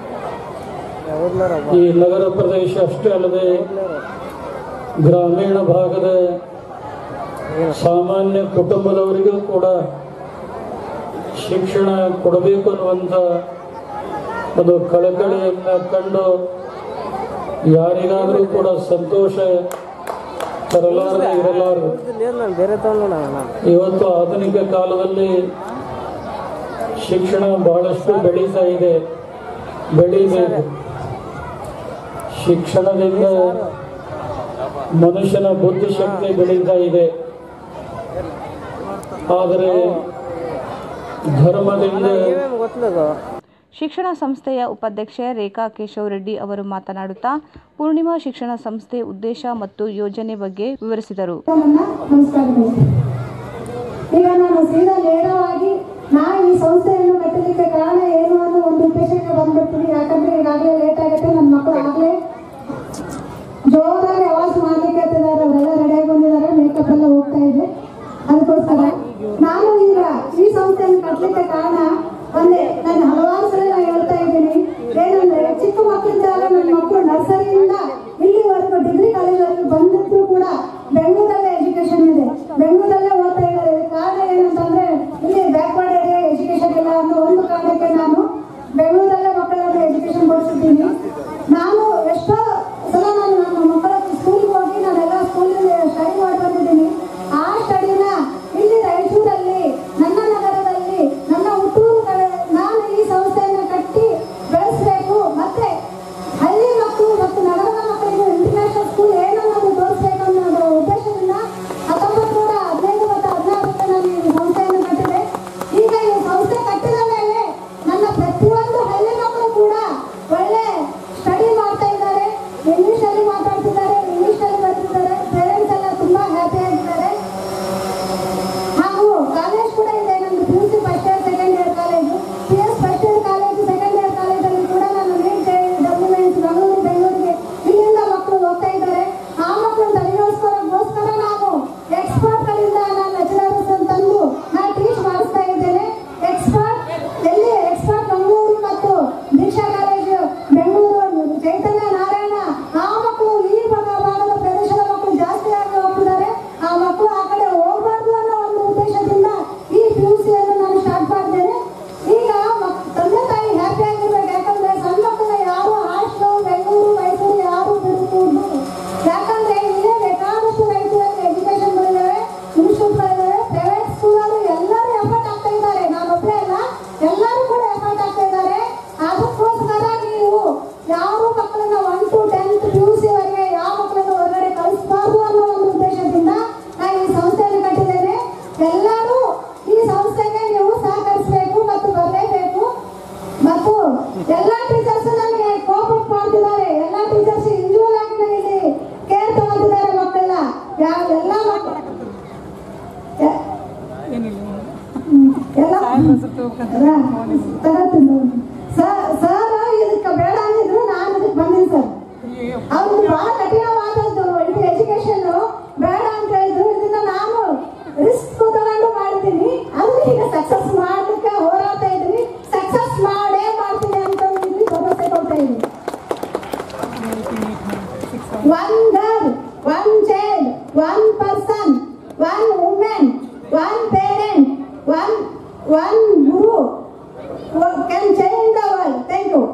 ಈ ನಗರ ಪ್ರದೇಶ ಅಷ್ಟೇ ಅಲ್ಲದೆ ಗ್ರಾಮೀಣ ಭಾಗದ ಸಾಮಾನ್ಯ ಕುಟುಂಬದವರಿಗೂ ಕೂಡ ಶಿಕ್ಷಣ ಕೊಡಬೇಕು ಅನ್ನುವಂಥ ಒಂದು ಕಳಕಳಿಯನ್ನು ಕಂಡು ಯಾರಿಗಾದರೂ ಕೂಡ ಸಂತೋಷ ತರಲಾರದೆ ಇರಲಾರದು ಇವತ್ತು ಆಧುನಿಕ ಕಾಲದಲ್ಲಿ ಶಿಕ್ಷಣ ಬಹಳಷ್ಟು ಬೆಳೀತಾ ಇದೆ ಬೆಳೀಬೇಕು ಶಿಕ್ಷಣದಿಂದ ಮನುಷ್ಯನ ಬುದ್ಧಿಶಕ್ತಿ ಬೆಳೀತಾ ಇದೆ ಆದರೆ ಧರ್ಮದಿಂದ ಶಿಕ್ಷಣ ಸಂಸ್ಥೆಯ ಉಪಾಧ್ಯಕ್ಷೆ ರೇಖಾ ಕೇಶವ್ ರೆಡ್ಡಿ ಅವರು ಮಾತನಾಡುತ್ತಾ ಪೂರ್ಣಿಮಾ ಶಿಕ್ಷಣ ಸಂಸ್ಥೆ ಉದ್ದೇಶ ಮತ್ತು ಯೋಜನೆ ಬಗ್ಗೆ ವಿವರಿಸಿದರು ನಮಸ್ಕಾರಗಳು ಈಗ ನಾನು ಸೀದಾ ನೇರವಾಗಿ ನಾ ಈ ಸಂಸ್ಥೆಯನ್ನು ಕಟ್ಟಲಿಕ್ಕೆ ಕಾರಣ ಏನು ಅನ್ನೋ ಒಂದು ಉದ್ದೇಶಕ್ಕೆ ಬಂದ್ಬಿಡ್ತೀನಿ ಯಾಕಂದ್ರೆ ಈಗಾಗಲೇ ಲೇಟ್ ಆಗುತ್ತೆ ನನ್ನ ಮಕ್ಕಳು ಆಗಲೇ ಜೋರಾಗಿ ಆವಾಜ್ ಮಾಡ್ಲಿಕ್ಕೆ ಹತ್ತಿದ್ದಾರೆ ಅವರೆಲ್ಲ ರೆಡಿಯಾಗಿ ಬಂದಿದ್ದಾರೆ ಮೇಕಪ್ ಎಲ್ಲ ಹೋಗ್ತಾ ಇದೆ ಅದಕ್ಕೋಸ್ಕರ ನಾನು ಈಗ ಈ ಸಂಸ್ಥೆಯನ್ನು ಕಟ್ಟಲಿಕ್ಕೆ ಕಾರಣ ಒಂದೇ ನಾನು ಹಲವಾರು ಸಲ ನಾನು ಹೇಳ್ತಾ ಇದ್ದೀನಿ ಏನಂದ್ರೆ ಚಿಕ್ಕ ಮಕ್ಕಳಿದ್ದಾಗ ನನ್ನ ಮಕ್ಕಳು ನರ್ಸರಿಯಿಂದ ಇಲ್ಲಿವರೆಗೂ ಡಿಗ್ರಿ ಕಾಲೇಜ್ವರೆಗೂ ಬಂದಿದ್ರು ಕೂಡ ಬೆಂಗಳೂರಲ್ಲೇ ಎಜುಕೇಶನ್ ಇದೆ ಬೆಂಗಳೂರಲ್ಲೇ ಓದ್ತಾ ಇದ್ದಾರೆ ಕಾರಣ ಏನಂತಂದ್ರೆ ಇಲ್ಲಿ ಬ್ಯಾಕ್ವರ್ಡ್ ಏರಿಯಾ ಎಜುಕೇಶನ್ ಇಲ್ಲ ಅನ್ನೋ ಒಂದು ಕಾರಣಕ್ಕೆ ನಾನು ಬೆಂಗಳೂರಲ್ಲೇ ಮಕ್ಕಳನ್ನ ಎಜುಕೇಶನ್ ಕೊಡಿಸಿದ್ದೀನಿ ನಾನು ಎಷ್ಟೋ ಸಲ ನಾನು ನನ್ನ ಮಕ್ಕಳ ಸ್ಕೂಲ್ಗೆ ಹೋಗಿ ನಾನೆಲ್ಲ ಸ್ಕೂಲಲ್ಲಿ ಸ್ಟಡಿ ಮಾಡಿ ಬಂದಿದ್ದೀನಿ ಆ ಸ್ಟಡಿನ ಇಲ್ಲಿ ರಾಯಚೂರಲ್ಲಿ ನನ್ನ ನಗರದಲ್ಲಿ ನನ್ನ ಹುಟ್ಟೂರು ಕಡೆ ನಾನು ಈ ಸಂಸ್ಥೆಯನ್ನು ಕಟ್ಟಿ ಬೆಳೆಸಬೇಕು ಮತ್ತೆ ಹಳ್ಳಿ ಮಕ್ಕಳು ಮತ್ತು ನಗರದ ಮಕ್ಕಳಿಗೆ ಇಂಟರ್ನ್ಯಾಷನಲ್ ಸ್ಕೂಲ್ ಏನನ್ನೋದು ತೋರಿಸಬೇಕು ಅನ್ನೋ ಉದ್ದೇಶದಿಂದ ಹತ್ತೊಂಬತ್ತು ನೂರ ಹದಿನೈದು ಮತ್ತು ಹದಿನಾರಕ್ಕೆ ನಾನು ಈ ಸಂಸ್ಥೆಯನ್ನು ಕಟ್ಟಿದೆ ಈಗ ಈ ಸಂಸ್ಥೆ ಕಟ್ಟಿದ ಮೇಲೆ ನನ್ನ ಪ್ರತಿಯೊಂದು ಹಳ್ಳಿ ಮಕ್ಕಳು ಕೂಡ ಒಳ್ಳೆ ಸ್ಟಡಿ ಮಾಡ್ತಾ ಇದ್ದಾರೆ ಇಂಗ್ಲಿಷ್ ಅಲ್ಲಿ ಮಾತಾಡ್ತಿದ್ದಾರೆ ಇಂಗ್ಲಿಷ್ ಅಲ್ಲಿ ಬರ್ತಿದ್ದಾರೆ ಪೇರೆಂಟ್ಸ್ ಎಲ್ಲ ತುಂಬಾ ಹ್ಯಾಪಿ ಆಗಿದ್ದಾರೆ ಹಾಗೂ ಕಾಲೇಜ್ ಕೂಡ ಇದೆ ನಂದು P U C first year second year college P S first year college second year ಕಾಲೇಜಲ್ಲಿ ಕೂಡ ನಾನು ನೀಟ್ ಡಬ್ಲ್ಯೂಮೆಂಟ್ಸ್ ಬೆಂಗಳೂರು ಬೆಂಗಳೂರಿಗೆ ಇಲ್ಲಿಂದ ಮಕ್ಕಳು ಹೋಗ್ತಾ ಇದ್ದಾರೆ ಆ ಮಕ್ಕಳು ತಲೆಗೋಸ್ಕರಗೋಸ್ಕರ ನಾವು ಎಕ್ಸ್ಪರ್ಟ್ಗಳಿಂದ ನಾನು ಲೆಕ್ಚರರ್ಸ್ ತಂದು ನಾನು ಟೀಚ್ ಮಾಡಿಸ್ತಾ ಇದ್ದೇನೆ ಎಕ್ಸ್ಪರ್ಟ್ ಎಲ್ಲಿ ಎಕ್ಸ್ಪರ್ಟ್ ಮಂಗಳೂರು ಮತ್ತು ದೀಕ್ಷಾ ಕಾಲೇಜು ಬೆಂಗಳೂರು ಚೈತನ್ಯ ನಾರಾಯಣ ಆ ಮಕ್ಕಳು ಈ ಭಾಗ ಭಾಗದ ಪ್ರದೇಶದ ಮಕ್ಕಳು ಜಾಸ್ತಿ ಆಗಿ ಹೋಗ್ತಿದ್ದಾರೆ ಆ ಮಕ್ಕಳು ಆ ಕಡೆ ಹೋಗ್ಬಾರ್ದು ಅನ್ನೋ ಒಂದು ಉದ್ದೇಶದಿಂದ ಈ ಪಿ ಯು ಸಿಯನ್ನು ನಾನು ಸ್ಟಾರ್ಟ್ ಮಾಡಿದ್ದೇನೆ ಈಗ ಮಕ್- ತಂದೆ ತಾಯಿ ಹ್ಯಾಪಿ ಆಗಿರ್ಬೇಕು ಯಾಕಂದ್ರೆ ಸಣ್ಣ ಮಕ್ಕಳ ಯಾರು ಹಾಸ್ಟೆಲ್ ಬೆಂಗಳೂರು ಮೈಸೂರು ಯಾರು ಬಿಡುವುದು ಯಾಕಂದ್ರೆ ಇಲ್ಲೇ ಬೇಕಾದಷ್ಟು ರೈತರಲ್ಲಿ ಎಜುಕೇಶನ್ಗಳಿದ್ದಾವೆ ಇನ್ಸ್ಟಿಟ್ಯೂಟ್ಗಳಿದ್ದಾವೆ ಪ್ರೈವೇಟ್ ಸ್ಕೂಲಲ್ಲಿ ಎಲ್ಲರೂ ಎಫರ್ಟ್ ಆಗ್ತಾ ಇದ್ದಾರೆ ನಾನೊಬ್ಬರೇ ಅಲ್ಲ ಎಲ್ಲರೂ ಕೂಡ ಎಫರ್ಟ್ ಆಗ್ತಾ ಇದ್ದಾರೆ ಅದಕ್ಕೋಸ್ಕರ ನೀವು ಯಾವ ಮಕ್ಕಳನ್ನ one two tenth P U C ವರೆಗೆ ಯಾವ ಮಕ್ಕಳನ್ನ ಹೊರಗಡೆ ಕಳಿಸಬಾರ್ದು ಅನ್ನೋ ಒಂದು ಉದ್ದೇಶದಿಂದ ನಾನು ಈ ಸಂಸ್ಥೆಯನ್ನು ಕಟ್ಟಿದ್ದೇನೆ ಎಲ್ಲರೂ ಈ ಸಂಸ್ಥೆಗೆ ನೀವು ಸಹಕರಿಸಬೇಕು ಮತ್ತು ಬರಲೇಬೇಕು ಮತ್ತು ಎಲ್ಲ ಟೀಚರ್ಸ್ ನನಗೆ ಕೋಪಪ್ ಮಾಡ್ತಿದ್ದಾರೆ ಎಲ್ಲ ಟೀಚರ್ಸ್ ಇಂಡಿವಿಜುವಲ್ ಆಗಿ ನನಗೆ ಇಲ್ಲಿ ಕೇರ್ ತಗೊಂಡಿದ್ದಾರೆ ಮಕ್ಕಳನ್ನ ಯಾವ ಎಲ್ಲ ಮಕ್ಕಳು ಎಲ್ಲ ತಗೋತೀನಿ ಸರ್ ಸರ್ ಇದಕ್ಕೆ ಬೇಡ ಅಂದಿದ್ರು ನಾನು ಇದಕ್ಕೆ ಬಂದಿನಿ ಸರ್ ಅವ್ರು ಬಹಳ ಕಠಿಣವಾದದ್ದು ಇದು ಎಜುಕೇಶನ್ ಬೇಡ ಅಂತ ಹೇಳಿದ್ರು ಇದನ್ನ ನಾನು ರಿಸ್ಕ್ ತಗೊಂಡು ಮಾಡಿದ್ದೀನಿ ಅದು ಈಗ ಸಕ್ಸಸ್ ಮಾಡ್ಲಿಕ್ಕೆ ಹೋರಾಡ್ತಾ ಇದ್ದೀನಿ ಸಕ್ಸಸ್ ಮಾಡೇ ಮಾಡ್ತೀನಿ ಅಂತ ಇಲ್ಲಿ ಭರವಸೆ ಕೊಡ್ತಾ ಇದ್ದೀನಿ one girl one child one person one women one parent one one guru can change the world thank you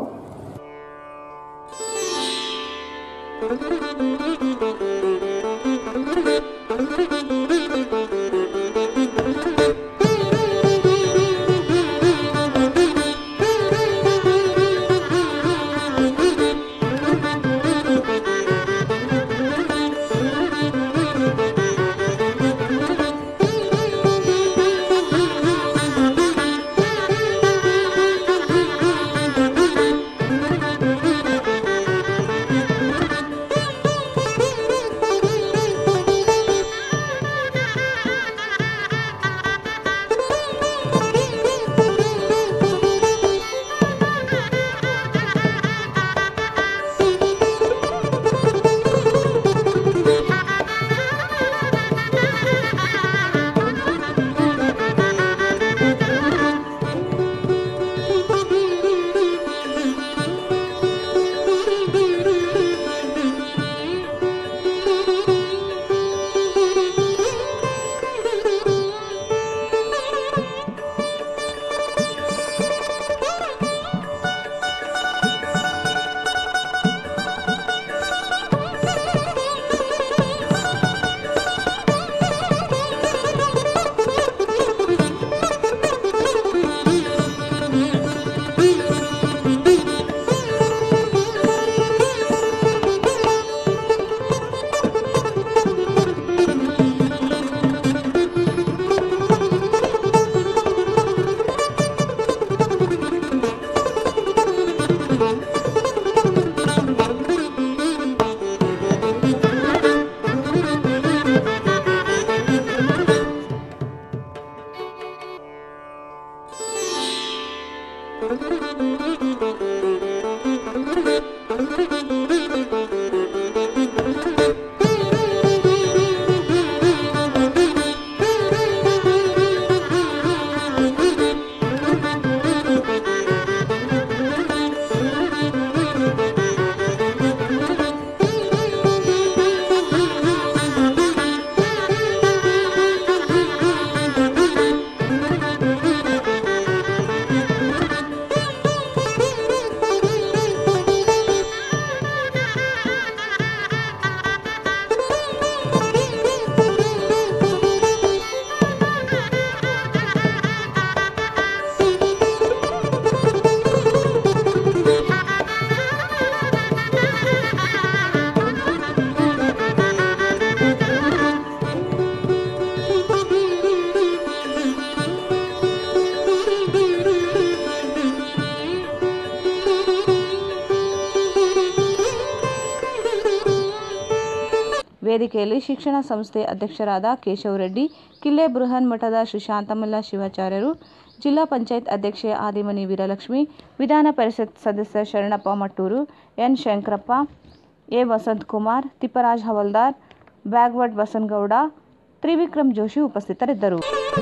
ವೇದಿಕೆಯಲ್ಲಿ ಶಿಕ್ಷಣ ಸಂಸ್ಥೆ ಅಧ್ಯಕ್ಷರಾದ ಕೇಶವ್ ರೆಡ್ಡಿ ಕಿಲ್ಲೆ ಬೃಹನ್ ಮಠದ ಶ್ರೀ ಶಾಂತಮಲ್ಲ ಶಿವಾಚಾರ್ಯರು ಜಿಲ್ಲಾ ಪಂಚಾಯತ್ ಅಧ್ಯಕ್ಷೆ ಆದಿಮನಿ ವೀರಲಕ್ಷ್ಮಿ ವಿಧಾನ ಪರಿಷತ್ ಸದಸ್ಯ ಶರಣಪ್ಪ ಮಟ್ಟೂರು ಎನ್ ಶಂಕರಪ್ಪ ಎ ವಸಂತ್ ಕುಮಾರ್ ತಿಪ್ಪರಾಜ್ ಹವಲ್ದಾರ್ ಬ್ಯಾಗ್ವಡ್ ಬಸನಗೌಡ ತ್ರಿವಿಕ್ರಮ್ ಜೋಶಿ ಉಪಸ್ಥಿತರಿದ್ದರು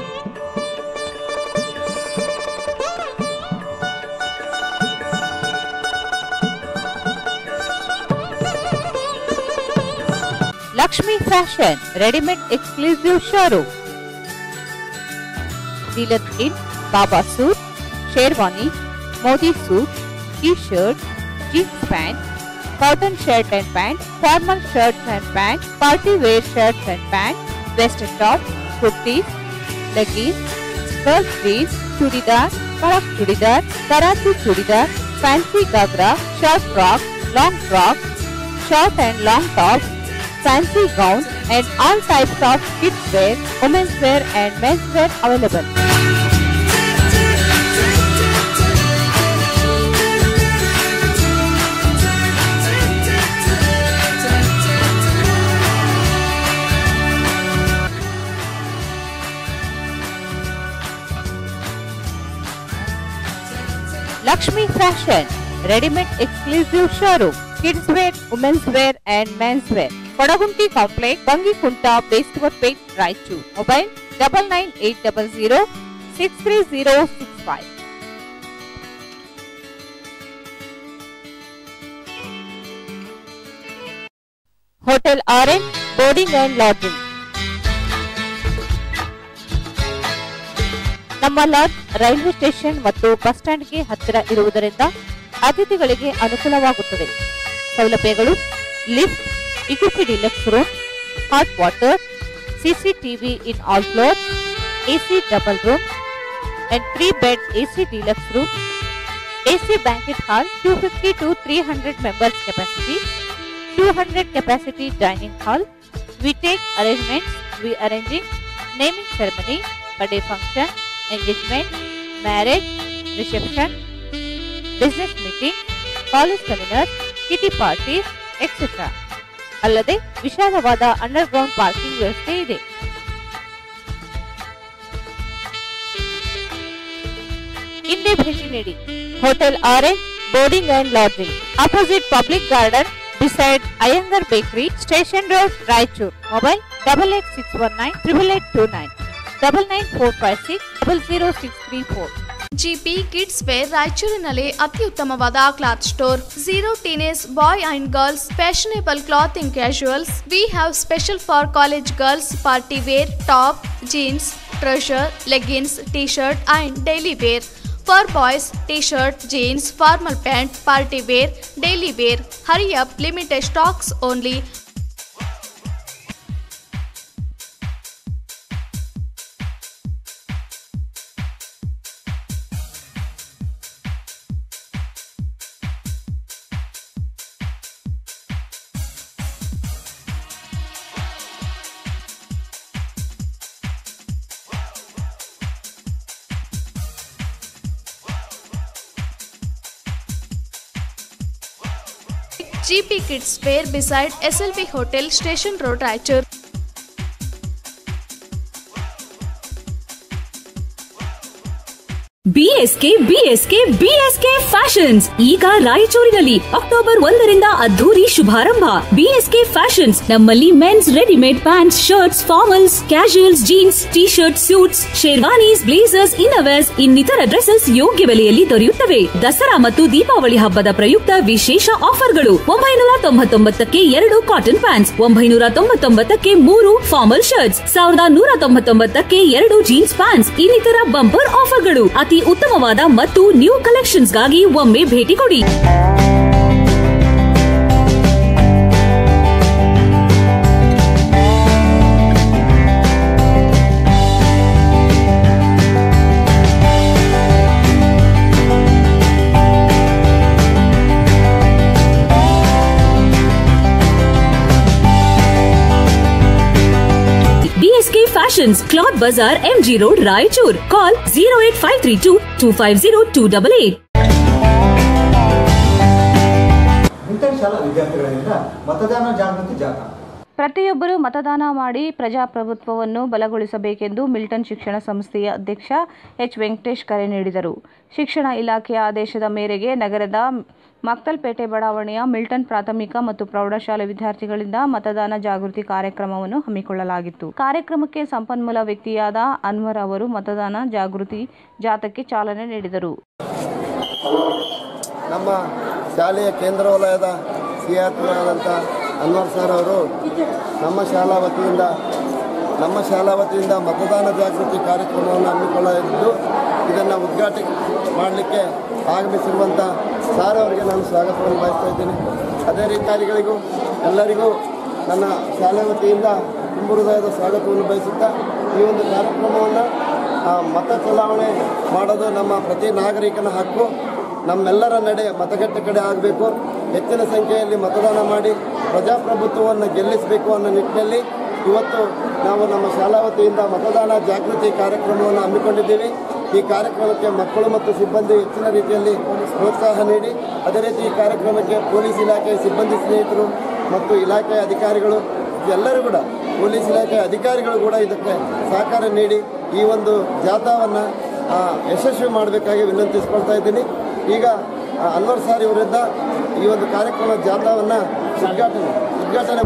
Lakshmi Fashion, ready-made exclusive showroom. Dealer in Baba suit, Sherwani, Modi suit, T-shirt, jeans pant, cotton shirt and pant, formal shirts and pant, party wear shirts and pant, western top, kurtis, leggings, girls jeans, chudidar, karak chudidar, Karachi chudidar, fancy gagra, short frock, long frock, short and long tops, fancy gowns and all types of kids wear, women's wear and men's wear available. Lakshmi Fashion, ready-made exclusive showroom, kids wear, women's wear and men's wear. Kodagunti Complex, Bangikunta, Bestwapet, Raichu. Mobile double nine eight double zero six three zero six five. Hotel Orange, boarding and lodging. ನಮ್ಮ lodge railway station and bus ಸ್ಟ್ಯಾಂಡ್ಗೆ ಹತ್ತಿರ ಇರುವುದರಿಂದ ಅತಿಥಿಗಳಿಗೆ ಅನುಕೂಲವಾಗುತ್ತದೆ ಸೌಲಭ್ಯಗಳು lift equipped deluxe room hot water CCTV in all floor AC double room and three bed AC deluxe room AC banquet hall two fifty to three hundred members capacity two hundred capacity dining hall we take arrangements we arranging naming ceremony birthday function engagement, marriage, reception, business meeting, college seminars, kitty parties, etc. ಅಲ್ಲದೆ ವಿಶಾಲವಾದ under ground parking ವ್ಯವಸ್ಥೆ ಇದೆ ಹಿಂದೆ ಭೇಟಿ ನೀಡಿ hotel orange boarding and lodging opposite public garden beside Iyengar bakery station road Raichur mobile double eight six one nine triple eight two nine double nine four five six double zero six three four GP kids wear ರಾಯಚೂರಿನಲ್ಲಿ ಅತ್ಯುತ್ತಮವಾದ cloth store zero teenage boy and girls fashionable clothing casuals we have special for college girls party wear top jeans trouser leggings T shirt and daily wear for boys T shirt jeans formal pant party wear daily wear hurry up limited stocks only GP Kids Fair beside SLV Hotel Station Road Raichur. BSK BSK BSK fashions ಈಗ ರಾಯಚೂರಿನಲ್ಲಿ October ಒಂದರಿಂದ ಅದ್ದೂರಿ ಶುಭಾರಂಭ ಬಿಎಸ್ಕೆ ಫ್ಯಾಷನ್ಸ್ ನಮ್ಮಲ್ಲಿ men's readymade pants shirts formals casuals jeans T shirt suits sherwanis blazers innerwears ಇನ್ನಿತರ dresses ಯೋಗ್ಯ ಬೆಲೆಯಲ್ಲಿ ದೊರೆಯುತ್ತವೆ ದಸರಾ ಮತ್ತು ದೀಪಾವಳಿ ಹಬ್ಬದ ಪ್ರಯುಕ್ತ ವಿಶೇಷ ಆಫರ್ಗಳು ಒಂಬೈನೂರ ತೊಂಬತ್ತೊಂಬತ್ತಕ್ಕೆ ಎರಡು ಕಾಟನ್ ಪ್ಯಾಂಟ್ಸ್ ಒಂಬೈನೂರ ತೊಂಬತ್ತೊಂಬತ್ತಕ್ಕೆ ಮೂರು ಫಾರ್ಮಲ್ ಶರ್ಟ್ಸ್ ಸಾವಿರದ ನೂರ ತೊಂಬತ್ತೊಂಬತ್ತಕ್ಕೆ ಎರಡು ಜೀನ್ಸ್ ಪ್ಯಾಂಟ್ಸ್ ಇನ್ನಿತರ ಬಂಪರ್ ಆಫರ್ಗಳು ಅತಿ ಉತ್ತಮವಾದ ಮತ್ತು ನ್ಯೂ ಕಲೆಕ್ಷನ್ಸ್ಗಾಗಿ ಒಮ್ಮೆ ಭೇಟಿ ಕೊಡಿ BSK fashions cloth Bazaar MG road Raichur call zero eight five three two two five zero two double eight inter ಶಾಲಾ ವಿದ್ಯಾರ್ಥಿಗಳಿಂದ ಮತದಾನ ಜಾಗೃತಿ ಜಾಥಾ ಪ್ರತಿಯೊಬ್ಬರು ಮತದಾನ ಮಾಡಿ ಪ್ರಜಾಪ್ರಭುತ್ವವನ್ನು ಬಲಗೊಳಿಸಬೇಕೆಂದು ಮಿಲ್ಟನ್ ಶಿಕ್ಷಣ ಸಂಸ್ಥೆಯ ಅಧ್ಯಕ್ಷ ಎಚ್ ವೆಂಕಟೇಶ್ ಕರೆ ನೀಡಿದರು ಶಿಕ್ಷಣ ಇಲಾಖೆಯ ಆದೇಶದ ಮೇರೆಗೆ ನಗರದ ಮಕ್ತಲ್ಪೇಟೆ ಬಡಾವಣೆಯ ಮಿಲ್ಟನ್ ಪ್ರಾಥಮಿಕ ಮತ್ತು ಪ್ರೌಢಶಾಲೆ ವಿದ್ಯಾರ್ಥಿಗಳಿಂದ ಮತದಾನ ಜಾಗೃತಿ ಕಾರ್ಯಕ್ರಮವನ್ನು ಹಮ್ಮಿಕೊಳ್ಳಲಾಗಿತ್ತು ಕಾರ್ಯಕ್ರಮಕ್ಕೆ ಸಂಪನ್ಮೂಲ ವ್ಯಕ್ತಿಯಾದ ಅನ್ವರ್ ಅವರು ಮತದಾನ ಜಾಗೃತಿ ಜಾಥಾಕ್ಕೆ ಚಾಲನೆ ನೀಡಿದರು ನಮ್ಮ ಶಾಲೆಯ ಕೇಂದ್ರ ವಲಯದ ಸಿಆರ್ಪಿಗಳಾದಂಥ ಅನ್ವರ್ ಸರ್ ಅವರು ನಮ್ಮ ಶಾಲಾ ವತಿಯಿಂದ ನಮ್ಮ ಶಾಲಾ ವತಿಯಿಂದ ಮತದಾನ ಜಾಗೃತಿ ಕಾರ್ಯಕ್ರಮವನ್ನು ಹಮ್ಮಿಕೊಳ್ಳಲಿದ್ದು ಇದನ್ನು ಉದ್ಘಾಟನೆ ಮಾಡಲಿಕ್ಕೆ ಆಗಮಿಸಿರುವಂಥ ಸಾರ್ ಅವರಿಗೆ ನಾನು ಸ್ವಾಗತವನ್ನು ಬಯಸ್ತಾ ಇದ್ದೇನೆ ಅದೇ ರೀತಿಯಾರಿಗಳಿಗೂ ಎಲ್ಲರಿಗೂ ನನ್ನ ಶಾಲೆ ವತಿಯಿಂದ ತುಂಬ ಹೃದಯದ ಸ್ವಾಗತವನ್ನು ಬಯಸುತ್ತಾ ಈ ಒಂದು ಕಾರ್ಯಕ್ರಮವನ್ನು ಮತ ಚಲಾವಣೆ ಮಾಡೋದು ನಮ್ಮ ಪ್ರತಿ ನಾಗರಿಕನ ಹಕ್ಕು ನಮ್ಮೆಲ್ಲರ ನಡೆ ಮತಗಟ್ಟೆ ಕಡೆ ಆಗಬೇಕು ಹೆಚ್ಚಿನ ಸಂಖ್ಯೆಯಲ್ಲಿ ಮತದಾನ ಮಾಡಿ ಪ್ರಜಾಪ್ರಭುತ್ವವನ್ನು ಗೆಲ್ಲಿಸಬೇಕು ಅನ್ನೋ ನಿಟ್ಟಿನಲ್ಲಿ ಇವತ್ತು ನಾವು ನಮ್ಮ ಶಾಲಾ ವತಿಯಿಂದ ಮತದಾನ ಜಾಗೃತಿ ಕಾರ್ಯಕ್ರಮವನ್ನು ಹಮ್ಮಿಕೊಂಡಿದ್ದೀವಿ ಈ ಕಾರ್ಯಕ್ರಮಕ್ಕೆ ಮಕ್ಕಳು ಮತ್ತು ಸಿಬ್ಬಂದಿ ಹೆಚ್ಚಿನ ರೀತಿಯಲ್ಲಿ ಪ್ರೋತ್ಸಾಹ ನೀಡಿ ಅದೇ ರೀತಿ ಈ ಕಾರ್ಯಕ್ರಮಕ್ಕೆ ಪೊಲೀಸ್ ಇಲಾಖೆ ಸಿಬ್ಬಂದಿ ಸ್ನೇಹಿತರು ಮತ್ತು ಇಲಾಖೆಯ ಅಧಿಕಾರಿಗಳು ಎಲ್ಲರೂ ಕೂಡ ಪೊಲೀಸ್ ಇಲಾಖೆಯ ಅಧಿಕಾರಿಗಳು ಕೂಡ ಇದಕ್ಕೆ ಸಹಕಾರ ನೀಡಿ ಈ ಒಂದು ಜಾಥಾವನ್ನು ಯಶಸ್ವಿ ಮಾಡಬೇಕಾಗಿ ವಿನಂತಿಸ್ಕೊಳ್ತಾ ಇದ್ದೀನಿ ಈಗ ಆ, ಅನ್ವರ್ ಸರ್ ಇವರಿಂದ ಈ ಒಂದು ಕಾರ್ಯಕ್ರಮ ಜಾಥಾವನ್ನು ಉದ್ಘಾಟನೆ ಉದ್ಘಾಟನೆ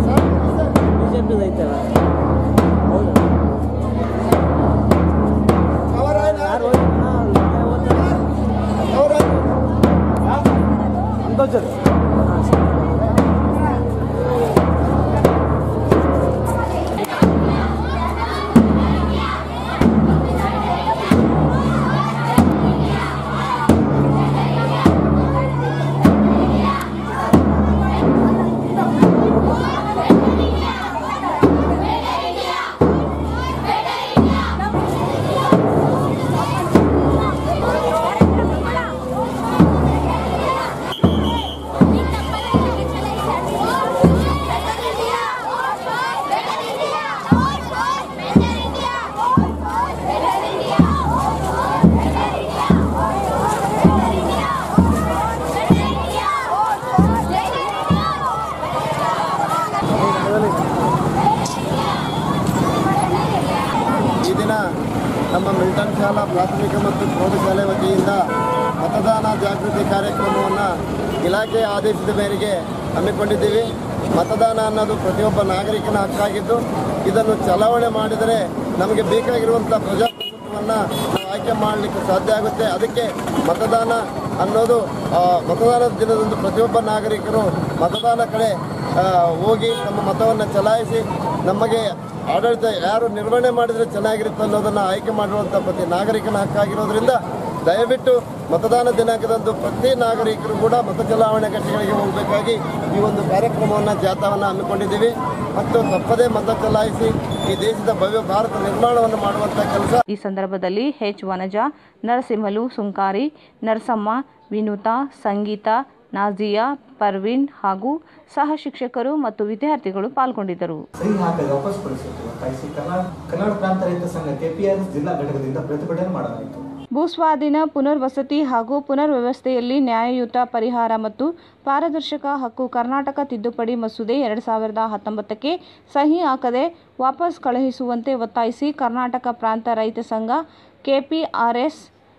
ಈ ದಿನ ನಮ್ಮ ಮಿಲ್ಟನ್ ಶಾಲಾ ಪ್ರಾಥಮಿಕ ಮತ್ತು ಪ್ರೌಢಶಾಲೆ ವತಿಯಿಂದ ಮತದಾನ ಜಾಗೃತಿ ಕಾರ್ಯಕ್ರಮವನ್ನು ಇಲಾಖೆಯ ಆದೇಶದ ಮೇರೆಗೆ ಹಮ್ಮಿಕೊಂಡಿದ್ದೀವಿ ಮತದಾನ ಅನ್ನೋದು ಪ್ರತಿಯೊಬ್ಬ ನಾಗರಿಕನ ಹಕ್ಕಾಗಿದ್ದು ಇದನ್ನು ಚಲಾವಣೆ ಮಾಡಿದರೆ ನಮಗೆ ಬೇಕಾಗಿರುವಂಥ ಪ್ರಜಾಪ್ರಭುತ್ವವನ್ನು ನಾವು ಆಯ್ಕೆ ಮಾಡಲಿಕ್ಕೆ ಸಾಧ್ಯ ಆಗುತ್ತೆ ಅದಕ್ಕೆ ಮತದಾನ ಅನ್ನೋದು ಆ, ಮತದಾನದ ದಿನದಂದು ಪ್ರತಿಯೊಬ್ಬ ನಾಗರಿಕರು ಮತದಾನ ಕಡೆ ಆ, ಹೋಗಿ ತಮ್ಮ ಮತವನ್ನು ಚಲಾಯಿಸಿ ನಮಗೆ ಆಡಳಿತ ಯಾರು ನಿರ್ವಹಣೆ ಮಾಡಿದರೆ ಚೆನ್ನಾಗಿರುತ್ತೆ ಅನ್ನೋದನ್ನು ಆಯ್ಕೆ ಮಾಡುವಂಥ ಪ್ರತಿ ನಾಗರಿಕನ ಹಕ್ಕಾಗಿರೋದ್ರಿಂದ ದಯವಿಟ್ಟು ಮತದಾನ ದಿನಾಂಕದಂದು ಪ್ರತಿ ನಾಗರಿಕರು ಕೂಡ ಮತ ಚಲಾವಣೆ ಗಟ್ಟೆಗಳಿಗೆ ಹೋಗಬೇಕಾಗಿ ಈ ಒಂದು ಕಾರ್ಯಕ್ರಮವನ್ನು ಜಾಥಾವನ್ನು ಹಮ್ಮಿಕೊಂಡಿದ್ದೀವಿ ಮತ್ತು ತಪ್ಪದೇ ಮತ ಚಲಾಯಿಸಿ ಈ ದೇಶದ ಭವ್ಯ ಭಾರತ ನಿರ್ಮಾಣವನ್ನು ಮಾಡುವಂಥ ಕೆಲಸ ಈ ಸಂದರ್ಭದಲ್ಲಿ ಎಚ್ ವನಜ ನರಸಿಂಹಲು ಸುಂಕಾರಿ ನರಸಮ್ಮ ವಿನುತಾ ಸಂಗೀತ ನಾಜಿಯಾ ಪರ್ವೀನ್ ಹಾಗೂ ಸಹ ಶಿಕ್ಷಕರು ಮತ್ತು ವಿದ್ಯಾರ್ಥಿಗಳು ಪಾಲ್ಗೊಂಡಿದ್ದರು ಸಹಿ ಹಾಕದೆ ವಾಪಸ್ ಪಡಿಸುತ್ತೆ ಒತ್ತಾಯಿಸಿ ಕನ್ನಡ ಕನ್ನಡ ಪ್ರಾಂತ ರೈತ ಸಂಘ ಕೆಪಿಆರ್ಎಸ್ ಜಿಲ್ಲಾ ಘಟಕದಿಂದ ಪ್ರತಿಭಟನೆ ಮಾಡಲಾಯಿತು ಭೂಸ್ವಾಧೀನ ಪುನರ್ವಸತಿ ಹಾಗೂ ಪುನರ್ವ್ಯವಸ್ಥೆಯಲ್ಲಿ ನ್ಯಾಯಯುತ ಪರಿಹಾರ ಮತ್ತು ಪಾರದರ್ಶಕ ಹಕ್ಕು ಕರ್ನಾಟಕ ತಿದ್ದುಪಡಿ ಮಸೂದೆ ಎರಡು ಸಾವಿರದ ಹತ್ತೊಂಬತ್ತಕ್ಕೆ ಸಹಿ ಹಾಕದೆ ವಾಪಸ್ ಕಳುಹಿಸುವಂತೆ ಒತ್ತಾಯಿಸಿ ಕರ್ನಾಟಕ ಪ್ರಾಂತ ರೈತ ಸಂಘ ಕೆಪಿಆರ್ಎಸ್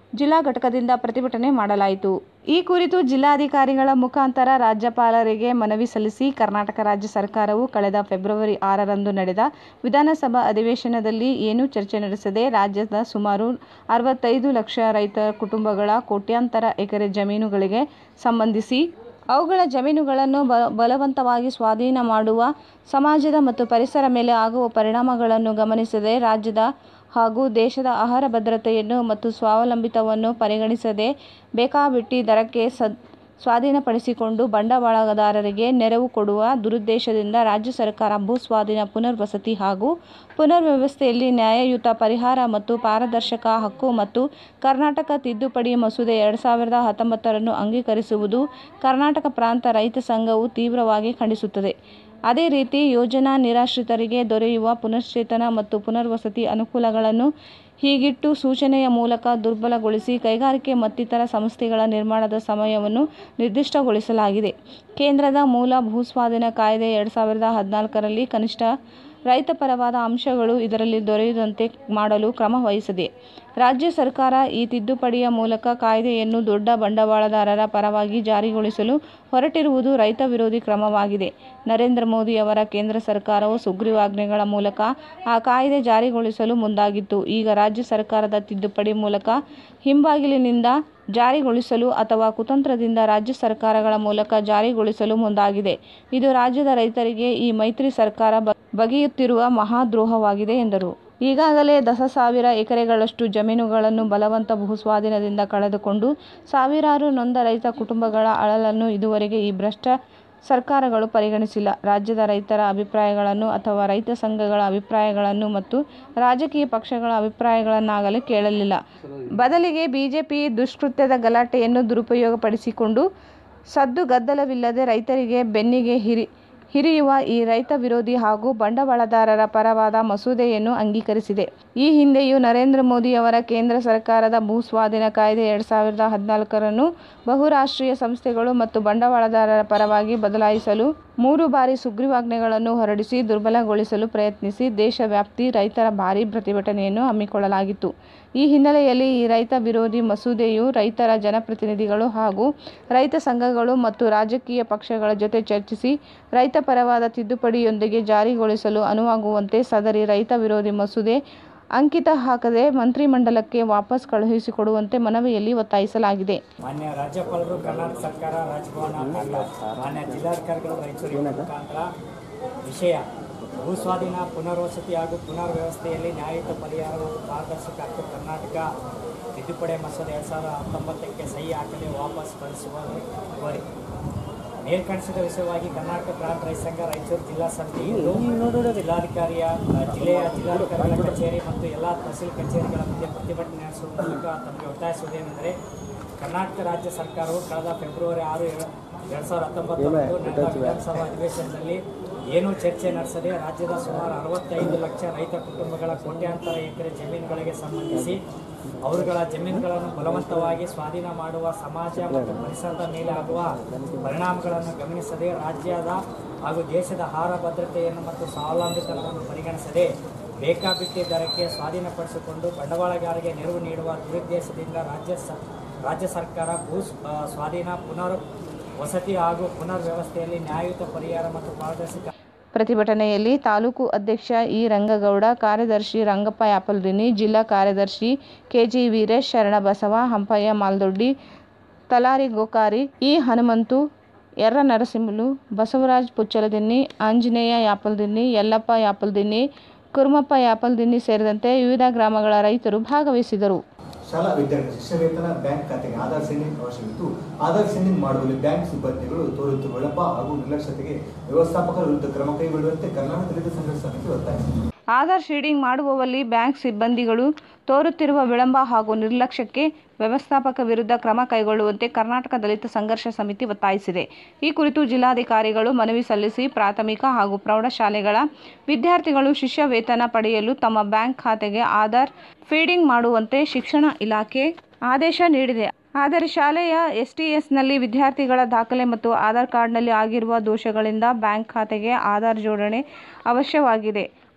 ಜಿಲ್ಲಾ ಘಟಕದಿಂದ ಪ್ರತಿಭಟನೆ ಮಾಡಲಾಯಿತು ಈ ಕುರಿತು ಜಿಲ್ಲಾಧಿಕಾರಿಗಳ ಮುಖಾಂತರ ರಾಜ್ಯಪಾಲರಿಗೆ ಮನವಿ ಸಲ್ಲಿಸಿ ಕರ್ನಾಟಕ ರಾಜ್ಯ ಸರ್ಕಾರವು ಕಳೆದ ಫೆಬ್ರವರಿ ಆರರಂದು ನಡೆದ ವಿಧಾನಸಭಾ ಅಧಿವೇಶನದಲ್ಲಿ ಏನೂ ಚರ್ಚೆ ನಡೆಸದೆ ರಾಜ್ಯದ ಸುಮಾರು ಅರವತ್ತೈದು ಲಕ್ಷ ರೈತ ಕುಟುಂಬಗಳ ಕೋಟ್ಯಾಂತರ ಎಕರೆ ಜಮೀನುಗಳಿಗೆ ಸಂಬಂಧಿಸಿ ಅವುಗಳ ಜಮೀನುಗಳನ್ನು ಬ ಬಲವಂತವಾಗಿ ಸ್ವಾಧೀನ ಮಾಡುವ ಸಮಾಜದ ಮತ್ತು ಪರಿಸರ ಮೇಲೆ ಆಗುವ ಪರಿಣಾಮಗಳನ್ನು ಗಮನಿಸದೆ ರಾಜ್ಯದ ಹಾಗೂ ದೇಶದ ಆಹಾರ ಭದ್ರತೆಯನ್ನು ಮತ್ತು ಸ್ವಾವಲಂಬಿತವನ್ನು ಪರಿಗಣಿಸದೆ ಬೇಕಾಬಿಟ್ಟಿ ದರಕ್ಕೆ ಸದ್ ಸ್ವಾಧೀನಪಡಿಸಿಕೊಂಡು ಬಂಡವಾಳದಾರರಿಗೆ ನೆರವು ಕೊಡುವ ದುರುದ್ದೇಶದಿಂದ ರಾಜ್ಯ ಸರ್ಕಾರ ಭೂ ಸ್ವಾಧೀನ ಪುನರ್ವಸತಿ ಹಾಗೂ ಪುನರ್ವ್ಯವಸ್ಥೆಯಲ್ಲಿ ನ್ಯಾಯಯುತ ಪರಿಹಾರ ಮತ್ತು ಪಾರದರ್ಶಕ ಹಕ್ಕು ಮತ್ತು ಕರ್ನಾಟಕ ತಿದ್ದುಪಡಿ ಮಸೂದೆ ಎರಡು ಸಾವಿರದ ಹತ್ತೊಂಬತ್ತರನ್ನು ಅಂಗೀಕರಿಸುವುದು ಕರ್ನಾಟಕ ಪ್ರಾಂತ ರೈತ ಸಂಘವು ತೀವ್ರವಾಗಿ ಖಂಡಿಸುತ್ತದೆ ಅದೇ ರೀತಿ ಯೋಜನಾ ನಿರಾಶ್ರಿತರಿಗೆ ದೊರೆಯುವ ಪುನಶ್ಚೇತನ ಮತ್ತು ಪುನರ್ವಸತಿ ಅನುಕೂಲಗಳನ್ನು ಹೀಗಿಟ್ಟು ಸೂಚನೆಯ ಮೂಲಕ ದುರ್ಬಲಗೊಳಿಸಿ ಕೈಗಾರಿಕೆ ಮತ್ತಿತರ ಸಂಸ್ಥೆಗಳ ನಿರ್ಮಾಣದ ಸಮಯವನ್ನು ನಿರ್ದಿಷ್ಟಗೊಳಿಸಲಾಗಿದೆ ಕೇಂದ್ರದ ಮೂಲ ಭೂಸ್ವಾಧೀನ ಕಾಯ್ದೆ ಎರಡು ಸಾವಿರದ ಹದಿನಾಲ್ಕರಲ್ಲಿ ಕನಿಷ್ಠ ರೈತಪರವಾದ ಅಂಶಗಳು ಇದರಲ್ಲಿ ದೊರೆಯದಂತೆ ಮಾಡಲು ಕ್ರಮ ವಹಿಸಿದೆ ರಾಜ್ಯ ಸರ್ಕಾರ ಈ ತಿದ್ದುಪಡಿಯ ಮೂಲಕ ಕಾಯ್ದೆಯನ್ನು ದೊಡ್ಡ ಬಂಡವಾಳದಾರರ ಪರವಾಗಿ ಜಾರಿಗೊಳಿಸಲು ಹೊರಟಿರುವುದು ರೈತ ವಿರೋಧಿ ಕ್ರಮವಾಗಿದೆ ನರೇಂದ್ರ ಮೋದಿಯವರ ಕೇಂದ್ರ ಸರ್ಕಾರವು ಸುಗ್ರೀವಾಜ್ಞೆಗಳ ಮೂಲಕ ಆ ಕಾಯ್ದೆ ಜಾರಿಗೊಳಿಸಲು ಮುಂದಾಗಿತ್ತು ಈಗ ರಾಜ್ಯ ಸರ್ಕಾರದ ತಿದ್ದುಪಡಿ ಮೂಲಕ ಹಿಂಬಾಗಿಲಿನಿಂದ ಜಾರಿಗೊಳಿಸಲು ಅಥವಾ ಕುತಂತ್ರದಿಂದ ರಾಜ್ಯ ಸರ್ಕಾರಗಳ ಮೂಲಕ ಜಾರಿಗೊಳಿಸಲು ಮುಂದಾಗಿದೆ ಇದು ರಾಜ್ಯದ ರೈತರಿಗೆ ಈ ಮೈತ್ರಿ ಸರ್ಕಾರ ಬ ಬಗೆಯುತ್ತಿರುವ ಮಹಾದ್ರೋಹವಾಗಿದೆ ಎಂದರು ಈಗಾಗಲೇ ದಶ ಸಾವಿರ ಎಕರೆಗಳಷ್ಟು ಜಮೀನುಗಳನ್ನು ಬಲವಂತ ಭೂಸ್ವಾಧೀನದಿಂದ ಕಳೆದುಕೊಂಡು ಸಾವಿರಾರು ನೊಂದ ರೈತ ಕುಟುಂಬಗಳ ಅಳಲನ್ನು ಇದುವರೆಗೆ ಈ ಭ್ರಷ್ಟ ಸರ್ಕಾರಗಳು ಪರಿಗಣಿಸಿಲ್ಲ ರಾಜ್ಯದ ರೈತರ ಅಭಿಪ್ರಾಯಗಳನ್ನು ಅಥವಾ ರೈತ ಸಂಘಗಳ ಅಭಿಪ್ರಾಯಗಳನ್ನು ಮತ್ತು ರಾಜಕೀಯ ಪಕ್ಷಗಳ ಅಭಿಪ್ರಾಯಗಳನ್ನಾಗಲೇ ಕೇಳಲಿಲ್ಲ ಬದಲಿಗೆ ಬಿಜೆಪಿ ದುಷ್ಕೃತ್ಯದ ಗಲಾಟೆಯನ್ನು ದುರುಪಯೋಗಪಡಿಸಿಕೊಂಡು ಸದ್ದು ಗದ್ದಲವಿಲ್ಲದೆ ರೈತರಿಗೆ ಬೆನ್ನಿಗೆ ಹಿರಿ ಹಿರಿಯುವ ಈ ರೈತ ವಿರೋಧಿ ಹಾಗೂ ಬಂಡವಾಳದಾರರ ಪರವಾದ ಮಸೂದೆಯನ್ನು ಅಂಗೀಕರಿಸಿದೆ ಈ ಹಿಂದೆಯೂ ನರೇಂದ್ರ ಮೋದಿಯವರ ಕೇಂದ್ರ ಸರ್ಕಾರದ ಭೂ ಸ್ವಾಧೀನ ಕಾಯ್ದೆ ಎರಡು ಸಾವಿರದ ಹದಿನಾಲ್ಕರನ್ನು ಬಹುರಾಷ್ಟ್ರೀಯ ಸಂಸ್ಥೆಗಳು ಮತ್ತು ಬಂಡವಾಳದಾರರ ಪರವಾಗಿ ಬದಲಾಯಿಸಲು ಮೂರು ಬಾರಿ ಸುಗ್ರೀವಾಜ್ಞೆಗಳನ್ನು ಹೊರಡಿಸಿ ದುರ್ಬಲಗೊಳಿಸಲು ಪ್ರಯತ್ನಿಸಿ ದೇಶವ್ಯಾಪ್ತಿ ರೈತರ ಭಾರೀ ಪ್ರತಿಭಟನೆಯನ್ನು ಹಮ್ಮಿಕೊಳ್ಳಲಾಗಿತ್ತು ಈ ಹಿನ್ನೆಲೆಯಲ್ಲಿ ಈ ರೈತ ವಿರೋಧಿ ಮಸೂದೆಯು ರೈತರ ಜನಪ್ರತಿನಿಧಿಗಳು ಹಾಗೂ ರೈತ ಸಂಘಗಳು ಮತ್ತು ರಾಜಕೀಯ ಪಕ್ಷಗಳ ಜೊತೆ ಚರ್ಚಿಸಿ ರೈತ ಪರವಾದ ತಿದ್ದುಪಡಿಯೊಂದಿಗೆ ಜಾರಿಗೊಳಿಸಲು ಅನುವಾಗುವಂತೆ ಸದರಿ ರೈತ ವಿರೋಧಿ ಮಸೂದೆ ಅಂಕಿತ ಹಾಕದೆ ಮಂತ್ರಿಮಂಡಲಕ್ಕೆ ವಾಪಸ್ ಕಳುಹಿಸಿಕೊಡುವಂತೆ ಮನವಿಯಲ್ಲಿ ಒತ್ತಾಯಿಸಲಾಗಿದೆ ಮಾನ್ಯ ರಾಜ್ಯಪಾಲರು ಕರ್ನಾಟಕ ಸರ್ಕಾರ ರಾಜಭವನ ಕಾರಣ ಮಾನ್ಯ ಜಿಲ್ಲಾಧಿಕಾರಿಗಳು ರಾಯಚೂರಿನ ಮುಖಾಂತರ ವಿಷಯ ಭೂಸ್ವಾಧೀನ ಪುನರ್ವಸತಿ ಹಾಗೂ ಪುನರ್ ವ್ಯವಸ್ಥೆಯಲ್ಲಿ ನ್ಯಾಯಯುತ ಪರಿಹಾರ ಮತ್ತು ಪಾರದರ್ಶಕ ಹಕ್ಕು ಕರ್ನಾಟಕ ತಿದ್ದುಪಡಿ ಮಸೂದೆ ಎರಡು ಸಾವಿರದ ಹತ್ತೊಂಬತ್ತಕ್ಕೆ ಸಹಿ ಹಾಕದೆ ವಾಪಸ್ ಕಳಿಸುವ ಕೋರಿ ಮೇಲ್ಕಣಿಸಿದ ವಿಷಯವಾಗಿ ಕರ್ನಾಟಕ ಪ್ರಾಂತ ರೈತ ಸಂಘ ರಾಯಚೂರು ಜಿಲ್ಲಾ ಸಮಿತಿ ಇಂದು ಜಿಲ್ಲಾಧಿಕಾರಿಯ ಆ, ಜಿಲ್ಲೆಯ ಜಿಲ್ಲಾಧಿಕಾರಿಗಳ ಕಚೇರಿ ಮತ್ತು ಎಲ್ಲ ತಹಸೀಲ್ ಕಚೇರಿಗಳ ಮುಂದೆ ಪ್ರತಿಭಟನೆ ನಡೆಸುವ ಮೂಲಕ ತಮಗೆ ಒತ್ತಾಯಿಸುವುದೇನೆಂದರೆ ಕರ್ನಾಟಕ ರಾಜ್ಯ ಸರ್ಕಾರವು ಕಳೆದ ಫೆಬ್ರವರಿ ಆರು ಎರಡು ಎರಡು ಸಾವಿರದ ಹತ್ತೊಂಬತ್ತರಂದು ನಡೆದ ವಿಧಾನಸಭಾ ಅಧಿವೇಶನದಲ್ಲಿ ಏನೂ ಚರ್ಚೆ ನಡೆಸದೆ ರಾಜ್ಯದ ಸುಮಾರು ಅರವತ್ತೈದು ಲಕ್ಷ ರೈತ ಕುಟುಂಬಗಳ ಕೋಟ್ಯಾಂತರ ಎಕರೆ ಜಮೀನುಗಳಿಗೆ ಸಂಬಂಧಿಸಿ ಅವರುಗಳ ಜಮೀನುಗಳನ್ನು ಬಲವಂತವಾಗಿ ಸ್ವಾಧೀನ ಮಾಡುವ ಸಮಾಜ ಮತ್ತು ಪರಿಸರದ ಮೇಲೆ ಆಗುವ ಪರಿಣಾಮಗಳನ್ನು ಗಮನಿಸದೆ ರಾಜ್ಯದ ಹಾಗೂ ದೇಶದ ಆಹಾರ ಭದ್ರತೆಯನ್ನು ಮತ್ತು ಸ್ವಾವಲಂಬಿತನವನ್ನು ಪರಿಗಣಿಸದೆ ಬೇಕಾಬಿಟ್ಟಿ ದರಕ್ಕೆ ಸ್ವಾಧೀನಪಡಿಸಿಕೊಂಡು ಬಂಡವಾಳಗಾರರಿಗೆ ನೆರವು ನೀಡುವ ದುರುದ್ದೇಶದಿಂದ ರಾಜ್ಯ ಸ ರಾಜ್ಯ ಸರ್ಕಾರ ಭೂ ಸ್- ಆ, ಸ್ವಾಧೀನ ಪುನರ್ ವಸತಿ ಹಾಗೂ ಪುನರ್ ವ್ಯವಸ್ಥೆಯಲ್ಲಿ ನ್ಯಾಯಯುತ ಪರಿಹಾರ ಮತ್ತು ಪಾರದರ್ಶಕ ಪ್ರತಿಭಟನೆಯಲ್ಲಿ ತಾಲೂಕು ಅಧ್ಯಕ್ಷ ಇ ರಂಗಗೌಡ ಕಾರ್ಯದರ್ಶಿ ರಂಗಪ್ಪ ಯಾಪಲ್ದಿನಿ ಜಿಲ್ಲಾ ಕಾರ್ಯದರ್ಶಿ ಕೆಜಿ ವೀರೇಶ್ ಶರಣಬಸವ ಹಂಪಯ್ಯ ಮಾಲ್ದೊಡ್ಡಿ ತಲಾರಿ ಗೋಕಾರಿ ಇ ಹನುಮಂತು ಎರ್ರ ನರಸಿಂಹಲು ಬಸವರಾಜ್ ಪುಚ್ಚಲದಿನ್ನಿ ಆಂಜನೇಯ ಯಾಪಲ್ದಿನ್ನಿ ಯಲ್ಲಪ್ಪ ಯಾಪಲ್ದಿನ್ನಿ ಕುರುಮಪ್ಪ ಯಾಪಲ್ದಿನ್ನಿ ಸೇರಿದಂತೆ ವಿವಿಧ ಗ್ರಾಮಗಳ ರೈತರು ಭಾಗವಹಿಸಿದರು ಶಾಲಾ ವಿದ್ಯಾರ್ಥಿ ಶಿಷ್ಯ ವೇತನ ಬ್ಯಾಂಕ್ ಖಾತೆಗೆ ಆಧಾರ್ ಸೆಂಡಿಂಗ್ ಅವಶ್ಯವಿತ್ತು ಆಧಾರ್ ಸೆಂಡಿಂಗ್ ಮಾಡುವಲ್ಲಿ ಬ್ಯಾಂಕ್ ಸಿಬ್ಬಂದಿಗಳು ತೋರುತ್ತಿರುವ ವಿಳಂಬ ಹಾಗೂ ನಿರ್ಲಕ್ಷ್ಯತೆಗೆ ವ್ಯವಸ್ಥಾಪಕರ ವಿರುದ್ಧ ಕ್ರಮ ಕೈಗೊಳ್ಳುವಂತೆ ಕರ್ನಾಟಕ ದಲಿತ ಸಂಘರ್ಷ ಸಮಿತಿ ಒತ್ತಾಯಿಸಿದೆ ಆಧಾರ್ ಶೀಡಿಂಗ್ ಮಾಡುವಲ್ಲಿ ಬ್ಯಾಂಕ್ ಸಿಬ್ಬಂದಿಗಳು ತೋರುತ್ತಿರುವ ವಿಳಂಬ ಹಾಗೂ ನಿರ್ಲಕ್ಷ್ಯಕ್ಕೆ ವ್ಯವಸ್ಥಾಪಕ ವಿರುದ್ಧ ಕ್ರಮ ಕೈಗೊಳ್ಳುವಂತೆ ಕರ್ನಾಟಕ ದಲಿತ ಸಂಘರ್ಷ ಸಮಿತಿ ಒತ್ತಾಯಿಸಿದೆ ಈ ಕುರಿತು ಜಿಲ್ಲಾಧಿಕಾರಿಗಳು ಮನವಿ ಸಲ್ಲಿಸಿ ಪ್ರಾಥಮಿಕ ಹಾಗೂ ಪ್ರೌಢಶಾಲೆಗಳ ವಿದ್ಯಾರ್ಥಿಗಳು ಶಿಷ್ಯ ವೇತನ ಪಡೆಯಲು ತಮ್ಮ ಬ್ಯಾಂಕ್ ಖಾತೆಗೆ ಆಧಾರ್ ಫೀಡಿಂಗ್ ಮಾಡುವಂತೆ ಶಿಕ್ಷಣ ಇಲಾಖೆ ಆದೇಶ ನೀಡಿದೆ ಆದರೆ ಶಾಲೆಯ ಎಸ್ಟಿಎಸ್ನಲ್ಲಿ ವಿದ್ಯಾರ್ಥಿಗಳ ದಾಖಲೆ ಮತ್ತು ಆಧಾರ್ ಕಾರ್ಡ್ನಲ್ಲಿ ಆಗಿರುವ ದೋಷಗಳಿಂದ ಬ್ಯಾಂಕ್ ಖಾತೆಗೆ ಆಧಾರ್ ಜೋಡಣೆ ಅವಶ್ಯವಾಗಿದೆ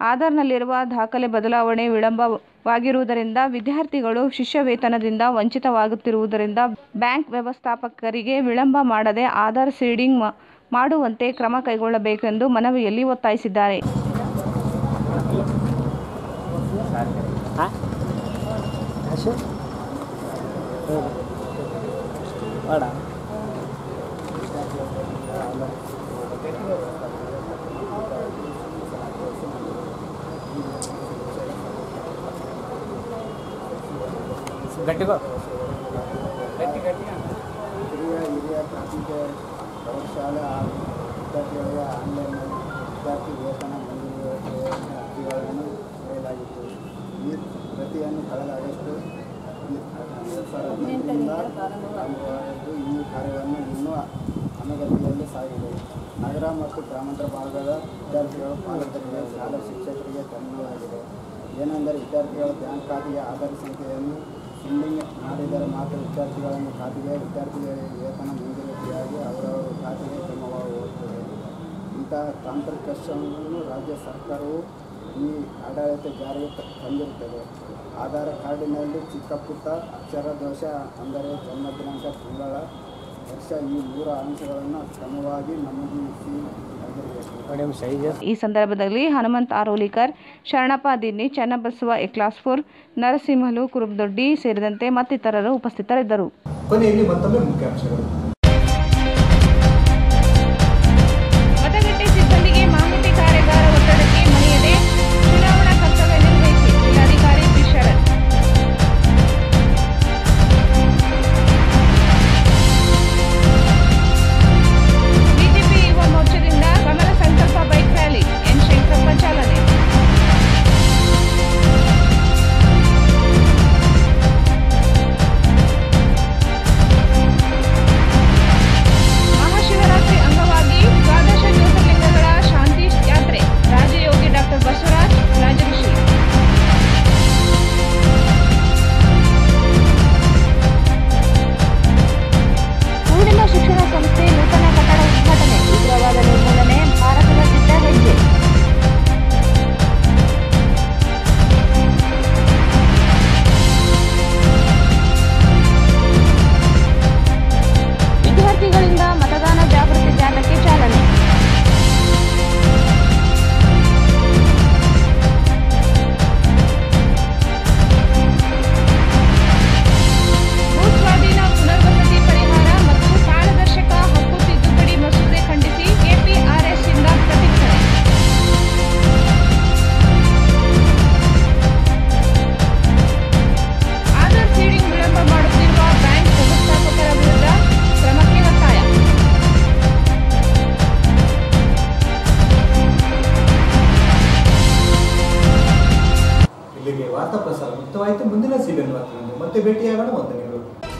ಆಧಾರ್ನಲ್ಲಿರುವ ದಾಖಲೆ ಬದಲಾವಣೆ ವಿಳಂಬವಾಗಿರುವುದರಿಂದ ವಿದ್ಯಾರ್ಥಿಗಳು ಶಿಷ್ಯ ವೇತನದಿಂದ ವಂಚಿತವಾಗುತ್ತಿರುವುದರಿಂದ ಬ್ಯಾಂಕ್ ವ್ಯವಸ್ಥಾಪಕರಿಗೆ ವಿಳಂಬ ಮಾಡದೆ ಆಧಾರ್ ಸೀಡಿಂಗ್ ಮಾ- ಮಾಡುವಂತೆ ಕ್ರಮ ಕೈಗೊಳ್ಳಬೇಕೆಂದು ಮನವಿಯಲ್ಲಿ ಒತ್ತಾಯಿಸಿದ್ದಾರೆ ಗಟ್ಟಿಗೋ ಗಟ್ಟಿ ಗಟ್ಟಿ ಹಿರಿಯ ಹಿರಿಯ ಪ್ರಾಥಮಿಕ ಪ್ರೌಢಶಾಲೆ ಹಾಗೂ ವಿದ್ಯಾರ್ಥಿಗಳಿಗೆ ಆನ್ಲೈನ್ನಲ್ಲಿ ವಿದ್ಯಾರ್ಥಿ ವೇತನ ಮಂಜೂರಾತಿ ಅರ್ಜಿಗಳನ್ನು ಪಡೆಯಲಾಗಿತ್ತು ಈ ಪ್ರತಿಯನ್ನು ಕಳೆದ ಆಗಸ್ಟ್ ಎರಡು ಸಾವಿರದ ಹದಿನೆಂಟರಿಂದ ಪ್ರಾರಂಭವಾಗಿದ್ದು ಈ ಕಾರ್ಯವನ್ನು ಇನ್ನೂ ಅನಗತಿಯಲ್ಲಿ ಸಾಗಿದೆ ನಗರ ಮತ್ತು ಗ್ರಾಮಾಂತರ ಭಾಗದ ವಿದ್ಯಾರ್ಥಿಗಳು ಪಾಲಕರಿಗೆ ಶಾಲಾ ಶಿಕ್ಷಕರಿಗೆ ತೊಂದರೆಯಾಗಿದೆ ಏನೆಂದರೆ ವಿದ್ಯಾರ್ಥಿಗಳ ಬ್ಯಾಂಕ್ ಖಾತೆಗೆ ಆಧಾರ್ ಸಂಖ್ಯೆಯನ್ನು ಸಿಂಡಿಂಗ್ ಮಾಡಿದರೆ ಮಾತ್ರ ವಿದ್ಯಾರ್ಥಿಗಳನ್ನು ಖಾತೆಗೆ ವಿದ್ಯಾರ್ಥಿಗಳಿಗೆ ವೇತನ ಮಂಜೂರಾತಿಯಾಗಿ ಅವರವರ ಖಾತೆಗೆ ಕ್ರಮವಾಗುತ್ತದೆ ಇಂತಹ ತಾಂತ್ರಿಕ ಕಷ್ಟವನ್ನು ರಾಜ್ಯ ಸರ್ಕಾರವು ಈ ಆಡಳಿತ ಜಾರಿಗೆ ತ- ತಂದಿರುತ್ತದೆ ಆಧಾರ್ ಕಾರ್ಡಿನಲ್ಲಿ ಚಿಕ್ಕ ಪುಟ್ಟ ಅಕ್ಷರ ದೋಷ ಅಂದರೆ ಜನ್ಮ ದಿನಾಂಕ ತಿಂಗಳ ವರ್ಷ ಈ ಮೂರು ಅಂಶಗಳನ್ನು ಕ್ರಮವಾಗಿ ನಮೂದಿಸಿ ಆಗಿರಬೇಕು ಈ ಸಂದರ್ಭದಲ್ಲಿ ಹನುಮಂತ್ ಆರೋಲಿಕರ್ ಶರಣಪ್ಪ ದಿನ್ನಿ ಚನ್ನಬಸವ ಎಕ್ಲಾಸ್ಪುರ್ ನರಸಿಂಹಲು ಕುರುಬದೊಡ್ಡಿ ಸೇರಿದಂತೆ ಮತ್ತಿತರರು ಉಪಸ್ಥಿತರಿದ್ದರು ಕೊನೆಯಲ್ಲಿ ಮತ್ತೊಮ್ಮೆ ಮುಖ್ಯಾಂಶಗಳು ಮತಗಟ್ಟೆ ಸಿಬ್ಬಂದಿಗೆ ಮಾಹಿತಿ ಕಾರ್ಯಾಗಾರ ಒತ್ತಡಕ್ಕೆ ಮಣಿಯದೆ ಚುನಾವಣಾ ಕರ್ತವ್ಯ ನಿರ್ವಹಿಸಿ ಜಿಲ್ಲಾಧಿಕಾರಿ ಪಿ ಶರತ್ ಬಿಜೆಪಿ ಯುವ ಮೋರ್ಚಾದಿಂದ ಕಮಲ ಸಂಕಲ್ಪ ಬೈಕ್ ರ್ಯಾಲಿ ಎನ್ ಶಂಕರಪ್ಪ ಚಾಲನೆ ಮಹಾಶಿವರಾತ್ರಿ ಅಂಗವಾಗಿ ದ್ವಾದಶ ಜ್ಯೋತಿರ್ಲಿಂಗಗಳ ಶಾಂತಿ ಯಾತ್ರೆ ರಾಜಯೋಗಿ ಡಾಕ್ಟರ್ ಬಸವರಾಜ್ ರಾಜಋಷಿ ಪೂರ್ಣಿಮಾ ಶಿಕ್ಷಣ ಸಂಸ್ಥೆ ನೂತನ ಕಟ್ಟಡ ಉದ್ಘಾಟನೆ ಉಗ್ರವಾದ ನಿರ್ಮೂಲನೆ ಭಾರತದ ದಿಟ್ಟ ಹೆಜ್ಜೆ ವಿದ್ಯಾರ್ಥಿಗಳಿಂದ ಮತದಾನ ಜಾಗೃತಿ ಜಾಥಾಕ್ಕೆ ಚಾಲನೆ ಭೂಸ್ವಾಧೀನ ಪುನರ್ವಸತಿ ಪರಿಹಾರ ಮತ್ತು ಪಾರದರ್ಶಕ ಹಕ್ಕು ತಿದ್ದುಪಡಿ ಮಸೂದೆ ಖಂಡಿಸಿ ಕೆಪಿಆರ್ಎಸ್ ಇಂದ ಪ್ರತಿಭಟನೆ ಆಧಾರ್ ಸೀಡಿಂಗ್ ವಿಳಂಬ ಮಾಡುತ್ತಿರುವ ಬ್ಯಾಂಕ್ ವ್ಯವಸ್ಥಾಪಕರ ವಿರುದ್ಧ ಕ್ರಮಕ್ಕೆ ಒತ್ತಾಯ ಇಲ್ಲಿಗೆ ವಾರ್ತಾ ಪ್ರಸಾರ ಮುಕ್ತವಾಯಿತು ಮುಂದಿನ ಸಿಬಿಎನ್ ವಾರ್ತೆಗಳನ್ನು ಮತ್ತೆ ಭೇಟಿಯಾಗೋಣ ವಂದನೆಗಳು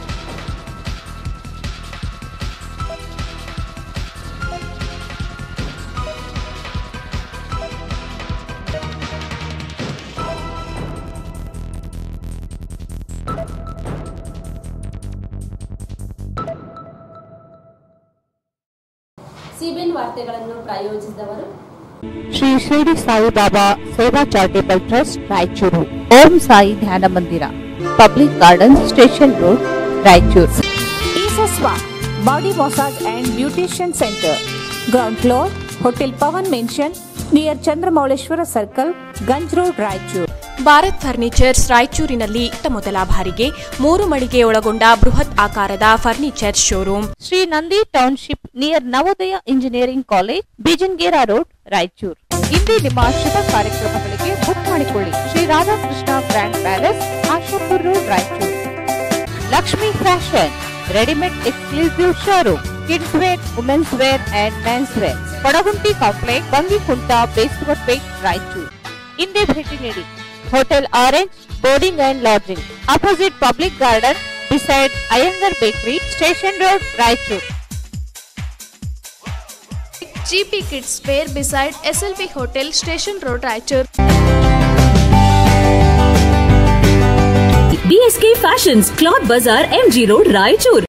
ಸಿಬಿಎನ್ ವಾರ್ತೆಗಳನ್ನು ಪ್ರಾಯೋಜಿಸಿದವರು Shri Shirdi Saibaba Seva charitable trust Raichur Om Sai Dhyana Mandira public garden station road Raichur ಈಸಸ್ವಾ body massage and beautician centre ground floor hotel Pavan mansion near Chandramouleshwara circle Ganj road Raichur Bharat furnitures ರಾಯಚೂರಿನಲ್ಲಿ ಇತ್ತ ಮೊದಲ ಬಾರಿಗೆ ಮೂರು ಮಳಿಗೆ ಒಳಗೊಂಡ ಬೃಹತ್ ಆಕಾರದ furniture showroom Shri Nandi township near Navodaya engineering college Bijangera road Raichur ಇಂದೇ ನಿಮ್ಮ ಶುಭ ಕಾರ್ಯಕ್ರಮಗಳಿಗೆ ಬುಕ್ ಮಾಡಿಕೊಳ್ಳಿ Shri Radhakrishna grand palace Ashapur road Raichur Lakshmi fashion readymade exclusive showroom kids wear women's wear and men's wear Kodagunti complex Bangikunta Beswarpet Raichur ಇಂದೇ ಭೇಟಿ ನೀಡಿ hotel orange boarding and lodging opposite public garden beside Iyengar bakery station road Raichur GP Kids Fair beside SLP Hotel Station Road Raichur. BSK Fashions, Cloth Bazaar, MG Road, Raichur.